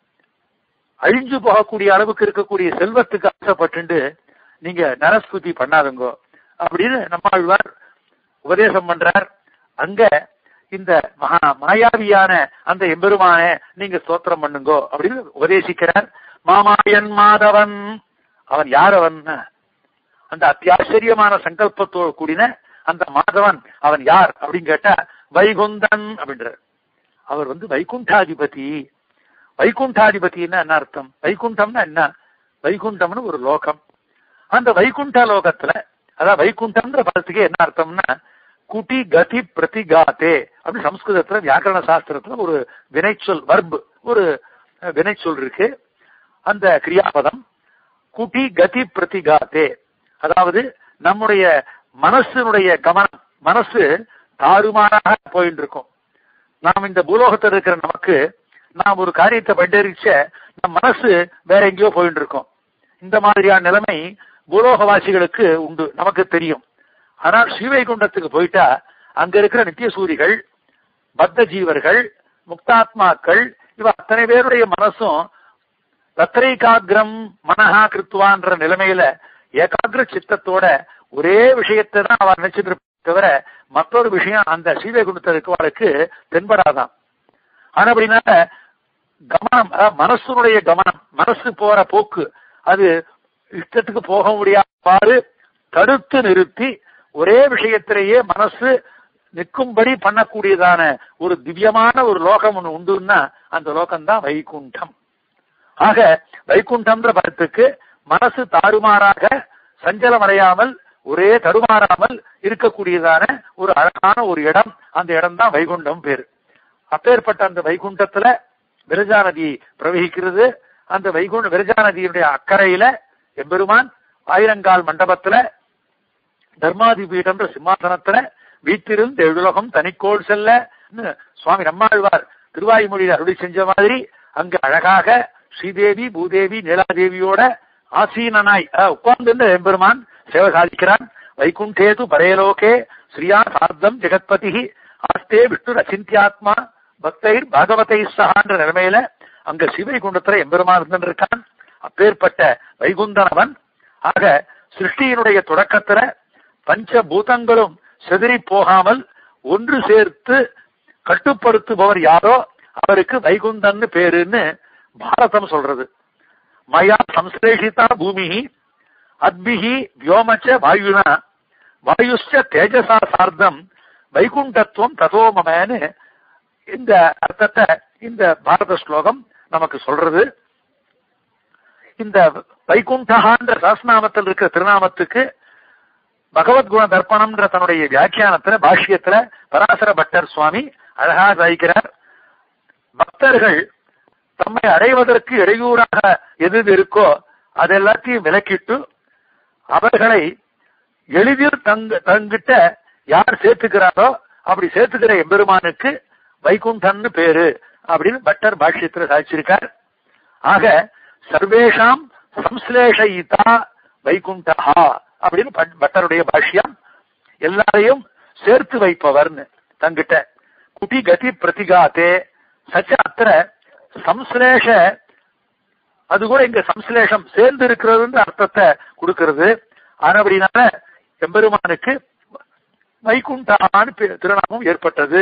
அழிஞ்சு போகக்கூடிய அளவுக்கு இருக்கக்கூடிய செல்வத்துக்கு ஆசைப்பட்டு நீங்க நரஸ்துதி பண்ணாதுங்கோ அப்படின்னு நம்மாழ்வார் உபதேசம் பண்றார் அங்க இந்த மகா மாயாவியான அந்த எம்பெருமான நீங்க ஸ்தோத்திரம் பண்ணுங்கோ அப்படின்னு உபதேசிக்கிறார் மாமாயன் மாதவன் அவன் யார் அவன் அந்த அத்தியாச்சரியமான சங்கல்பத்தோடு கூடின அந்த மாதவன் அவன் யார் அப்படின்னு கேட்டா வைகுந்தன் அப்படின்றார் அவர் வந்து வைகுண்டாதிபதி வைகுண்டாதிபதினா என்ன அர்த்தம் வைகுண்டம்னா என்ன வைகுண்டம்னு ஒரு லோகம் அந்த வைகுண்ட லோகத்துல அதாவது வைகுண்டம்ன்ற பதத்துக்கு என்ன அர்த்தம்னா குட்டி கதி பிரதிகாத்தே அப்படின்னு சம்ஸ்கிருதத்துல வியாக்கரண சாஸ்திரத்துல ஒரு வினைச்சொல் வர்பு ஒரு அஹ், வினைச்சொல் இருக்கு அந்த கிரியாபதம் குட்டி கதி பிரதிகாத்தே அதாவது நம்முடைய மனசினுடைய கவனம் மனசு தாறுமாறாக போயிட்டு இருக்கும் நாம் இந்த பூலோகத்தில் இருக்கிற நமக்கு நாம் ஒரு காரியத்தை பண்டறிச்ச நம் மனசு வேற எங்கேயோ போயிட்டு இருக்கோம் இந்த மாதிரியான நிலைமை பூலோகவாசிகளுக்கு உண்டு நமக்கு தெரியும் ஆனால் ஸ்ரீவைகுண்டத்துக்கு போயிட்டா அங்க இருக்கிற நித்திய சூரிகள் பத்த ஜீவர்கள் முக்தாத்மாக்கள் இவ அத்தனை பேருடைய மனசும் தத்ரைகாகிரம் மனஹா கிருத்துவான்ற நிலைமையில ஏகாகிர சித்தத்தோட ஒரே விஷயத்தை தான் அவன் நினைச்சிட்டு இருப்ப தவிர மற்றொரு விஷயம் அந்த ஸ்ரீவைகுண்டத்தில் இருக்கவாளுக்கு தென்படாதான் ஆனா அப்படின்னால கவனம் அதாவது மனசுனுடைய கவனம் மனசு போற போக்கு அது இஷ்டத்துக்கு போக முடியாதவாறு தடுத்து நிறுத்தி ஒரே விஷயத்திலேயே மனசு நிற்கும்படி பண்ணக்கூடியதான ஒரு திவ்யமான ஒரு லோகம் ஒண்ணு உண்டுன்னா அந்த லோகம்தான் வைகுண்டம் ஆக வைகுண்டம்ன்ற பதத்துக்கு மனசு தாறுமாறாக சஞ்சலம் அடையாமல் ஒரே தடுமாறாமல் இருக்கக்கூடியதான ஒரு அழகான ஒரு இடம் அந்த இடம் தான் வைகுண்டம் பேரு அப்பேற்பட்ட அந்த வைகுண்டத்துல விரஜா நதி பிரவகிக்கிறது அந்த வைகுண்ட விரஜா நதியினுடைய அக்கறையில எம்பெருமான் ஆயிரங்கால் மண்டபத்துல தர்மாதி பீடம்ன்ற சிம்மாசனத்துல வீட்டிலிருந்து எழுலகம் தனிக்கோள் செல்ல சுவாமி நம்மாழ்வார் திருவாய்மொழியில் அருளி செஞ்ச மாதிரி அங்கு அழகாக ஸ்ரீதேவி பூதேவி நீலாதேவியோட ஆசீனனாய் உட்கார்ந்து எம்பெருமான் சேவை சாதிக்கிறான் வைகுண்டேது பரேலோகே ஸ்ரீயா சார்த்தம் ஜெகத்பதி ஆஸ்தே விஷ்ணு அச்சிந்தியாத்மா பக்தைர் பாகவதை சகான்ற நிலைமையில அங்க சிவைகுண்டத்துல எம்பெருமான் இருந்திருக்கான் அப்பேற்பட்ட வைகுந்தனவன் ஆக சிருஷ்டியினுடைய தொடக்கத்துல பஞ்ச பூதங்களும் செதறி போகாமல் ஒன்று சேர்த்து கட்டுப்படுத்துபவர் யாரோ அவருக்கு வைகுந்தன்னு பேருன்னு பாரதம் சொல்றது மயா சம்ஸ்லேஷிதா பூமி அத்பிகி வியோமச்ச வாயுனா வாயுஷ்ச தேஜசா சார்த்தம் வைகுண்டத்துவம் ததோமமன்னு இந்த அர்த்தத்தை இந்த பாரத ஸ்லோகம் நமக்கு சொல்றது இந்த வைகுண்டகான்ற சாஸ்நாமத்தில் இருக்கிற திருநாமத்துக்கு பகவத்குண தர்ப்பணம்ன்ற தன்னுடைய வியாக்கியானத்துல பாஷ்யத்துல பராசர பட்டர் சுவாமி அழகா சாதிக்கிறார் பக்தர்கள் தம்மை அடைவதற்கு இடையூறாக எது இருக்கோ அதெல்லாத்தையும் விலக்கிட்டு அவர்களை எளிதில் தங்க தங்கிட்ட யார் சேர்த்துக்கிறாரோ அப்படி சேர்த்துக்கிற எம்பெருமானுக்கு வைகுண்டன்னு பேரு அப்படின்னு பட்டர் பாஷ்யத்துல சாதிச்சிருக்கார் ஆக சர்வேஷாம் சம்ஸ்லேஷயிதா வைகுண்டஹா அப்படின்னு பட்டருடைய பாஷ்யம் எல்லாரையும் சேர்த்து வைப்பவர்னு தங்கிட்ட குட்டி கதி பிரதிகாத்தே சச்ச அத்திர சம்ஸ்லேஷ அது கூட இங்க சம்ஸ்லேஷம் சேர்ந்து இருக்கிறதுன்ற அர்த்தத்தை கொடுக்கிறது ஆனபடினால எம்பெருமானுக்கு வைகுண்டான்னு திருநாமம் ஏற்பட்டது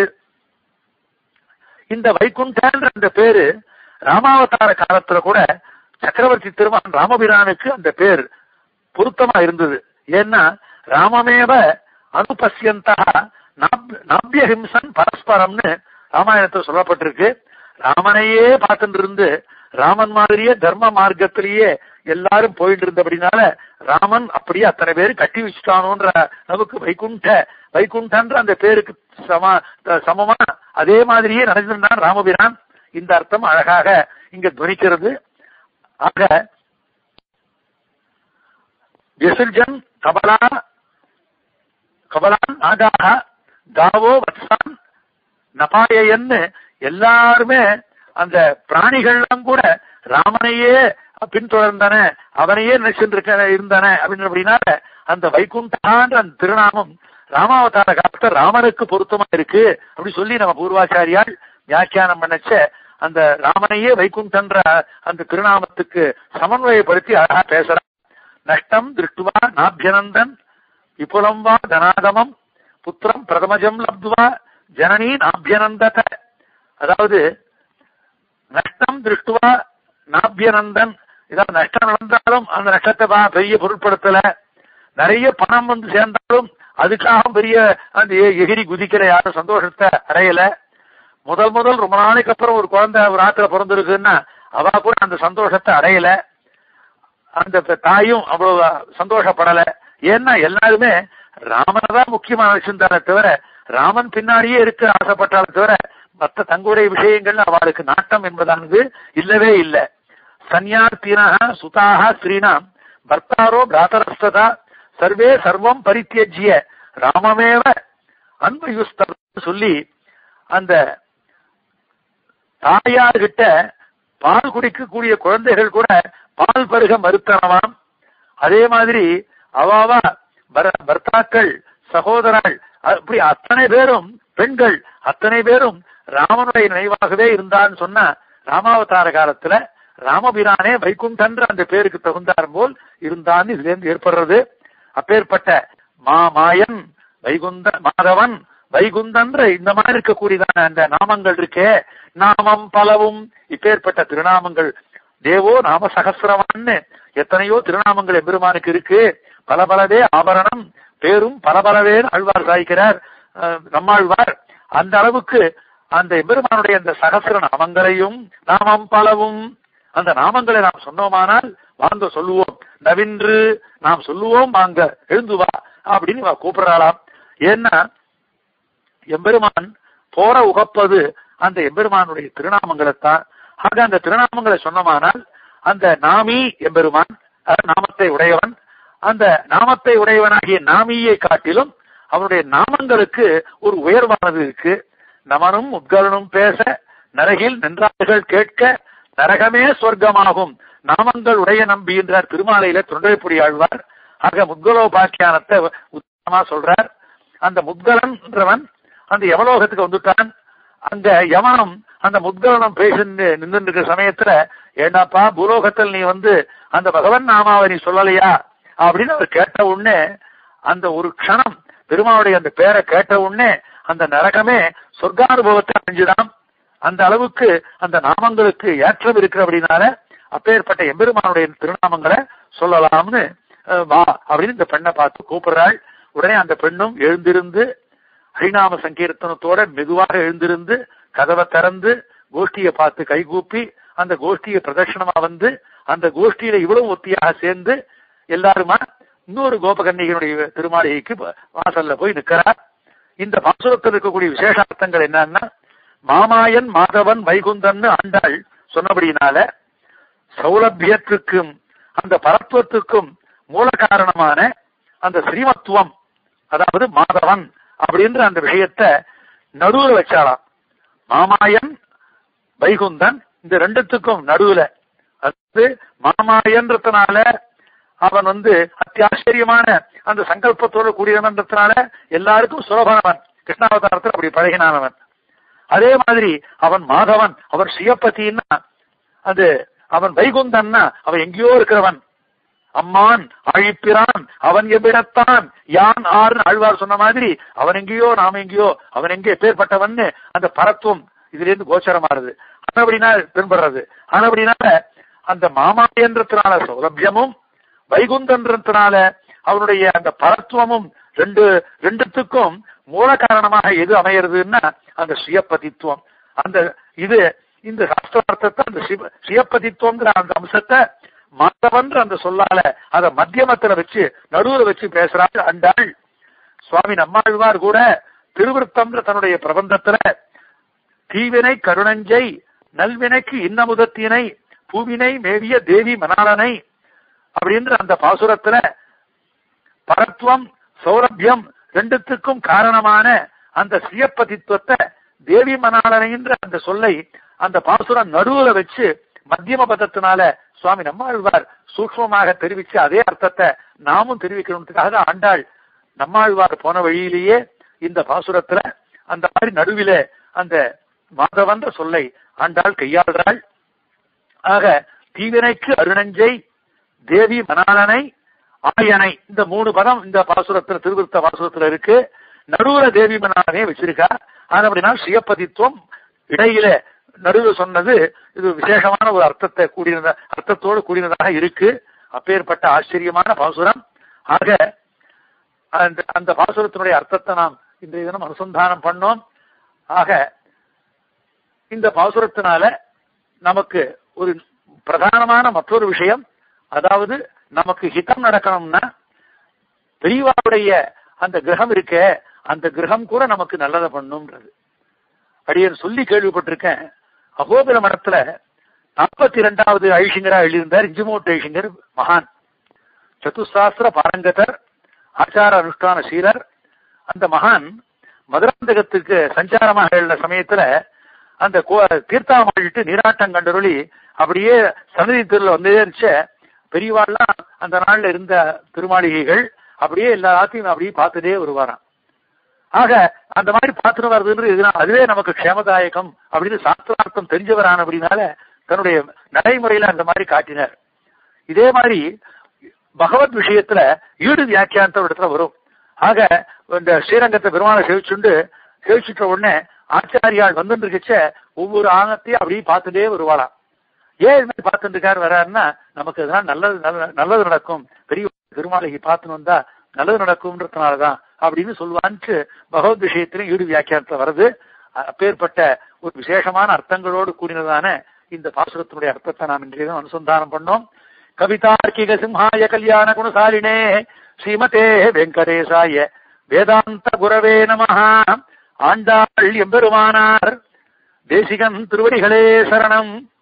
இந்த வைகுண்டன்ற அந்த பேரு ராமாவதார காலத்துல கூட சக்கரவர்த்தி திருமான் ராமபிரானுக்கு அந்த பேர் பொருத்தமா இருந்தது ஏன்னா ராமமேவ அனுபசியந்தா நாபியஹிம்சன் பரஸ்பரம்னு ராமாயணத்தில் சொல்லப்பட்டிருக்கு ராமனையே பார்த்துட்டு இருந்து ராமன் மாதிரியே தர்ம மார்க்கத்திலேயே எல்லாரும் போயிட்டு இருந்தபடினால ராமன் அப்படியே அத்தனை பேரு கட்டி வச்சுட்டானோன்ற நமக்கு வைகுண்ட வைகுண்டன்ற அந்த பேருக்கு சம சமமா அதே மாதிரியே நடந்திருந்தான் ராமபிரான் இந்த அர்த்தம் அழகாக இங்க துணிக்கிறது ஆக விசர்ஜன் கபலா கபலான் நாகாக தாவோ வத்சான் நபாயன்னு எல்லாருமே அந்த பிராணிகள்லாம் கூட ராமனையே பின்தொடர்ந்தன அவனையே நினைச்சிருக்க இருந்தன அப்படின்னு அப்படின்னால அந்த வைகுண்டான்ற அந்த திருநாமம் ராமாவதார காலத்துல ராமனுக்கு பொருத்தமா இருக்கு அப்படி சொல்லி நம்ம பூர்வாச்சாரியால் வியாக்கியானம் பண்ணச்ச அந்த ராமனையே வைகுண்டன்ற அந்த திருநாமத்துக்கு சமன்வயப்படுத்தி அழகா பேசுறான் நஷ்டம் திருஷ்டுவா நாபியனந்தன் விபுலம் வா தனாதமம் புத்திரம் பிரதமஜம் லப்துவா ஜனனி நாபியனந்தத அதாவது நஷ்டம் திருஷ்டுவா நாபியனந்தன் ஏதாவது நஷ்டம் நடந்தாலும் அந்த நஷ்டத்தை பா- பெரிய பொருட்படுத்தல நிறைய பணம் வந்து சேர்ந்தாலும் அதுக்காக பெரிய அந்த எ- எகிரி குதிக்கிற யாரும் சந்தோஷத்தை அடையல முதல் முதல் ரொம்ப நாளைக்கு அப்புறம் ஒரு குழந்தை ஒரு ஆத்துல பிறந்திருக்குன்னா அவ கூட அந்த சந்தோஷத்தை அடையல அந்த பெ- தாயும் அவ்வளவு சந்தோஷப்படல ஏன்னா எல்லாருமே ராமனை தான் முக்கியமா நினைச்சிருந்தாலே தவிர ராமன் பின்னாடியே இருக்க ஆசைப்பட்டாலே தவிர மற்ற தங்களுடைய விஷயங்கள் அவளுக்கு நாட்டம் என்பதானது இல்லவே இல்லை சன்யார்த்தினः சுதாக ஸ்ரீனாம் பர்த்தாரோ பிராதரஸ்ததா சர்வே சர்வம் பரித்தியஜ்ய ராமமேவ அன்பயுஸ்தம் சொல்லி அந்த தாயார்கிட்ட பால் குடிக்கக்கூடிய குழந்தைகள் கூட பால் பருக மறுத்தனவாம் அதே மாதிரி அவாவா பர- பர்த்தாக்கள் சகோதரர்கள் அப்படி அத்தனை பேரும் பெண்கள் அத்தனை பேரும் ராமனுடைய நினைவாகவே இருந்தான்னு சொன்னா ராமாவதார காலத்துல ராமபிரானே வைகுண்டன்ற அந்த பேருக்கு தகுந்தார் போல் இருந்தான்னு இதுல இருந்து ஏற்படுறது அப்பேற்பட்ட மாமாயன் வைகுந்த மாதவன் வைகுந்தன்ற இந்த மாதிரி இருக்கக்கூடியதான அந்த நாமங்கள் இருக்கே நாமம் பலவும் இப்பேற்பட்ட திருநாமங்கள் தேவோ நாம சகசிரவான்னு எத்தனையோ திருநாமங்கள் எம்பெருமானுக்கு இருக்கு பல பலவே ஆபரணம் பேரும் பல பலவேன்னு ஆழ்வார் சாய்க்கிறார் அஹ், நம்மாழ்வார் அந்த அளவுக்கு அந்த எம்பெருமானுடைய அந்த சகசிர நாமங்களையும் நாமம் பலவும் அந்த நாமங்களை நாம் சொன்னோமானால் வாங்க சொல்லுவோம் நவின்று நாம் சொல்லுவோம் வாங்க எழுந்து வா அப்படின்னு இவ கூப்பிடுறாளாம் ஏன்னா எம்பெருமான் போற உகப்பது அந்த எம்பெருமானுடைய திருநாமங்களைத்தான் ஆக அந்த திருநாமங்களை சொன்னோமானால் அந்த நாமி எம்பெருமான் அதாவது நாமத்தை உடையவன் அந்த நாமத்தை உடையவனாகிய நாமியை காட்டிலும் அவனுடைய நாமங்களுக்கு ஒரு உயர்வானது இருக்கு நமனும் உத்கலனும் பேச நரகில் நின்றார்கள் கேட்க நரகமே சொர்க்கமாகும் நாமங்கள் உடைய நம்பி என்றார் திருமாலையில தொண்டைப்புடி ஆழ்வார் ஆக முத்கலோபாக்கியானத்தை உத்தமமா சொல்றார் அந்த முத்கலன்றவன் அந்த யமலோகத்துக்கு வந்துட்டான் அங்க யமனம் அந்த முத்கலனம் பேசி நின்று இருக்கிற சமயத்துல ஏண்டாப்பா பூலோகத்தில் நீ வந்து அந்த பகவன் நாமாவை நீ சொல்லலையா அப்படின்னு அவர் கேட்ட உடனே அந்த ஒரு க்ஷணம் பெருமாளுடைய அந்த பேரை கேட்ட உடனே அந்த நரகமே சொர்க்கானுபவத்தை அடைஞ்சுதான் அந்த அளவுக்கு அந்த நாமங்களுக்கு ஏற்றம் இருக்கு அப்படின்னால அப்பேற்பட்ட எம்பெருமானுடைய திருநாமங்களை சொல்லலாம்னு அஹ், வா அப்படின்னு இந்த பெண்ணை பார்த்து கூப்பிடுறாள் உடனே அந்த பெண்ணும் எழுந்திருந்து ஹரிநாம சங்கீர்த்தனத்தோட மெதுவாக எழுந்திருந்து கதவை திறந்து கோஷ்டியை பார்த்து கைகூப்பி அந்த கோஷ்டியை பிரதட்சணமா வந்து அந்த கோஷ்டியில இவ்வளவு ஒத்தியாக சேர்ந்து எல்லாருமா இன்னொரு கோபகன்னிகளுடைய திருமாளிகைக்கு வாசல்ல போய் நிற்கிறார் இந்த பாசுரத்தில் இருக்கக்கூடிய விசேஷார்த்தங்கள் என்னன்னா மாமாயன் மாதவன் வைகுந்தன்னு ஆண்டாள் சொன்னபடினால சௌலபியத்துக்கும் அந்த பரத்துவத்துக்கும் மூல காரணமான அந்த ஸ்ரீமத்துவம் அதாவது மாதவன் அப்படின்ற அந்த விஷயத்தை நடுவுல வச்சாளாம் மாமாயன் வைகுந்தன் இந்த ரெண்டுத்துக்கும் நடுவுல அதாவது மாமாயன்றதுனால அவன் வந்து அத்தியாச்சரியமான அந்த சங்கல்பத்தோடு கூடியவன்றதுனால எல்லாருக்கும் சுலபனவன் கிருஷ்ணாவதாரத்தில் அப்படி பழகினானவன் அதே மாதிரி அவன் மாதவன் அவன் சிவபதினா அது அவன் வைகுந்தன்னா அவன் எங்கேயோ இருக்கிறவன் அம்மான் அழிப்பிரான் அவன் எவ்விடத்தான் யான் ஆறுன்னு ஆழ்வார் சொன்ன மாதிரி அவன் எங்கேயோ நாம் எங்கேயோ அவன் எங்கே பேர்பட்டவன்னு அந்த பரத்துவம் இதுல இருந்து கோச்சரமாறுது ஆனபடினா தென்படுறது ஆனபடினால அந்த மாமாயன்றதுனால சௌலபியமும் வைகுந்தன்றதுனால அவனுடைய அந்த பரத்துவமும் ரெண்டு ரெண்டுத்துக்கும் மூல காரணமாக எது அமையறதுன்னா அந்த சுயப்பதித்துவம் அந்த இது இந்த சாஸ்திரார்த்தத்தை அந்த சிவ சுயப்பதித்துவங்கிற அந்த அம்சத்தை மாதவன்ற அந்த சொல்லால அத மத்தியமத்துல வச்சு நடுவுல வச்சு பேசுறாள் அண்டாள் சுவாமி நம்மாழ்வார் கூட திருவிருத்தம்ன்ற தன்னுடைய பிரபந்தத்துல தீவினை கருணஞ்சை நல்வினைக்கு இன்னமுதத்தினை பூவினை மேவிய தேவி மணாளனை அப்படின்ற அந்த பாசுரத்துல பரத்வம் சௌரபியம் ரெண்டுத்துக்கும் காரணமான அந்த சுயப்பதித்துவத்தை தேவி மணாளனைன்ற அந்த சொல்லை அந்த பாசுரம் நடுவுல வச்சு மத்தியம பதத்தினால சுவாமி நம்மாழ்வார் சூக்மமாக தெரிவிச்சு அதே அர்த்தத்தை நாமும் தெரிவிக்கணுன்றதுக்காக ஆண்டாள் நம்மாழ்வார் போன வழியிலேயே இந்த பாசுரத்துல அந்த மாதிரி நடுவில அந்த மாதவன்ற சொல்லை ஆண்டாள் கையாளுறாள் ஆக தீவினைக்கு அருணஞ்சை தேவி மணாளனை ஆயனை இந்த மூணு பதம் இந்த பாசுரத்துல திருவிருத்த பாசுரத்துல இருக்கு நடுவுல தேவி மணாளனே வச்சிருக்கா அது அப்படின்னா சுயப்பதித்துவம் இடையில நடுவில் சொன்னது இது விசேஷமான ஒரு அர்த்தத்தை கூடியிருந்த அர்த்தத்தோடு கூடினதாக இருக்கு அப்பேற்பட்ட ஆச்சரியமான பாசுரம் ஆக அந்த அந்த பாசுரத்தினுடைய அர்த்தத்தை நாம் இன்றைய தினம் அனுசந்தானம் பண்ணோம் ஆக இந்த பாசுரத்தினால நமக்கு ஒரு பிரதானமான மற்றொரு விஷயம் அதாவது நமக்கு ஹிதம் நடக்கணும்னா பெரியவாவுடைய அந்த கிரகம் இருக்க அந்த கிரகம் கூட நமக்கு நல்லதை பண்ணும்ன்றது அடியன் சொல்லி கேள்விப்பட்டிருக்கேன் அகோபில மடத்துல நாற்பத்தி இரண்டாவது ஐஷிங்கரா எழுதியிருந்தார் இஞ்சுமோட்டு ஐஷிங்கர் மகான் சதுசாஸ்திர பாரங்கதர் ஆச்சார அனுஷ்டான சீலர் அந்த மகான் மதுராந்தகத்துக்கு சஞ்சாரமாக எழுந்த சமயத்துல அந்த தீர்த்தாமாழிட்டு நீராட்டம் கண்டருளி அப்படியே சன்னதி திருல வந்தே இருந்துச்ச பெரியவாள்லாம் அந்த நாள்ல இருந்த திருமாளிகைகள் அப்படியே எல்லாத்தையும் அப்படியே பார்த்துட்டே வருவாராம் ஆக அந்த மாதிரி பார்த்துட்டு வருதுன்றது இதுதான் அதுவே நமக்கு க்ஷேமதாயகம் அப்படின்னு சாஸ்திரார்த்தம் தெரிஞ்சவரான அப்படின்னால தன்னுடைய நடைமுறையில அந்த மாதிரி காட்டினார் இதே மாதிரி பகவத் விஷயத்துல ஈடு வியாக்கியானத்த ஒரு இடத்துல வரும் ஆக இந்த ஸ்ரீரங்கத்தை பெருமாளை செவிச்சுண்டு செவிச்சுட்ட உடனே ஆச்சாரியால் வந்துட்டு இருக்கச்ச ஒவ்வொரு ஆணத்தையும் அப்படியே பார்த்துட்டே வருவாளாம் ஏன் இது மாதிரி பார்த்துட்டு இருக்காரு வர்றாருன்னா நமக்கு இதெல்லாம் நல்லது நல்ல- நல்லது நடக்கும் பெரிய திருமாளிகை பார்த்துன்னு வந்தா நல்லது நடக்கும்ன்றதுனாலதான் அப்படின்னு சொல்லுவான்ட்டு பகவத் விஷயத்திலும் ஈடு வியாக்கியானத்துல வருது அப்பேற்பட்ட ஒரு விசேஷமான அர்த்தங்களோடு கூடினதான இந்த பாசுரத்தினுடைய அர்த்தத்தை நாம் இன்றைய தினம் அனுசந்தானம் பண்ணோம் கவிதார்க்கிக சிம்ஹாய கல்யாண குணசாலினே ஸ்ரீமதே வெங்கடேசாய வேதாந்த குரவே நமஹா ஆண்டாள் எம்பெருமானார் தேசிகன் திருவடிகளே சரணம்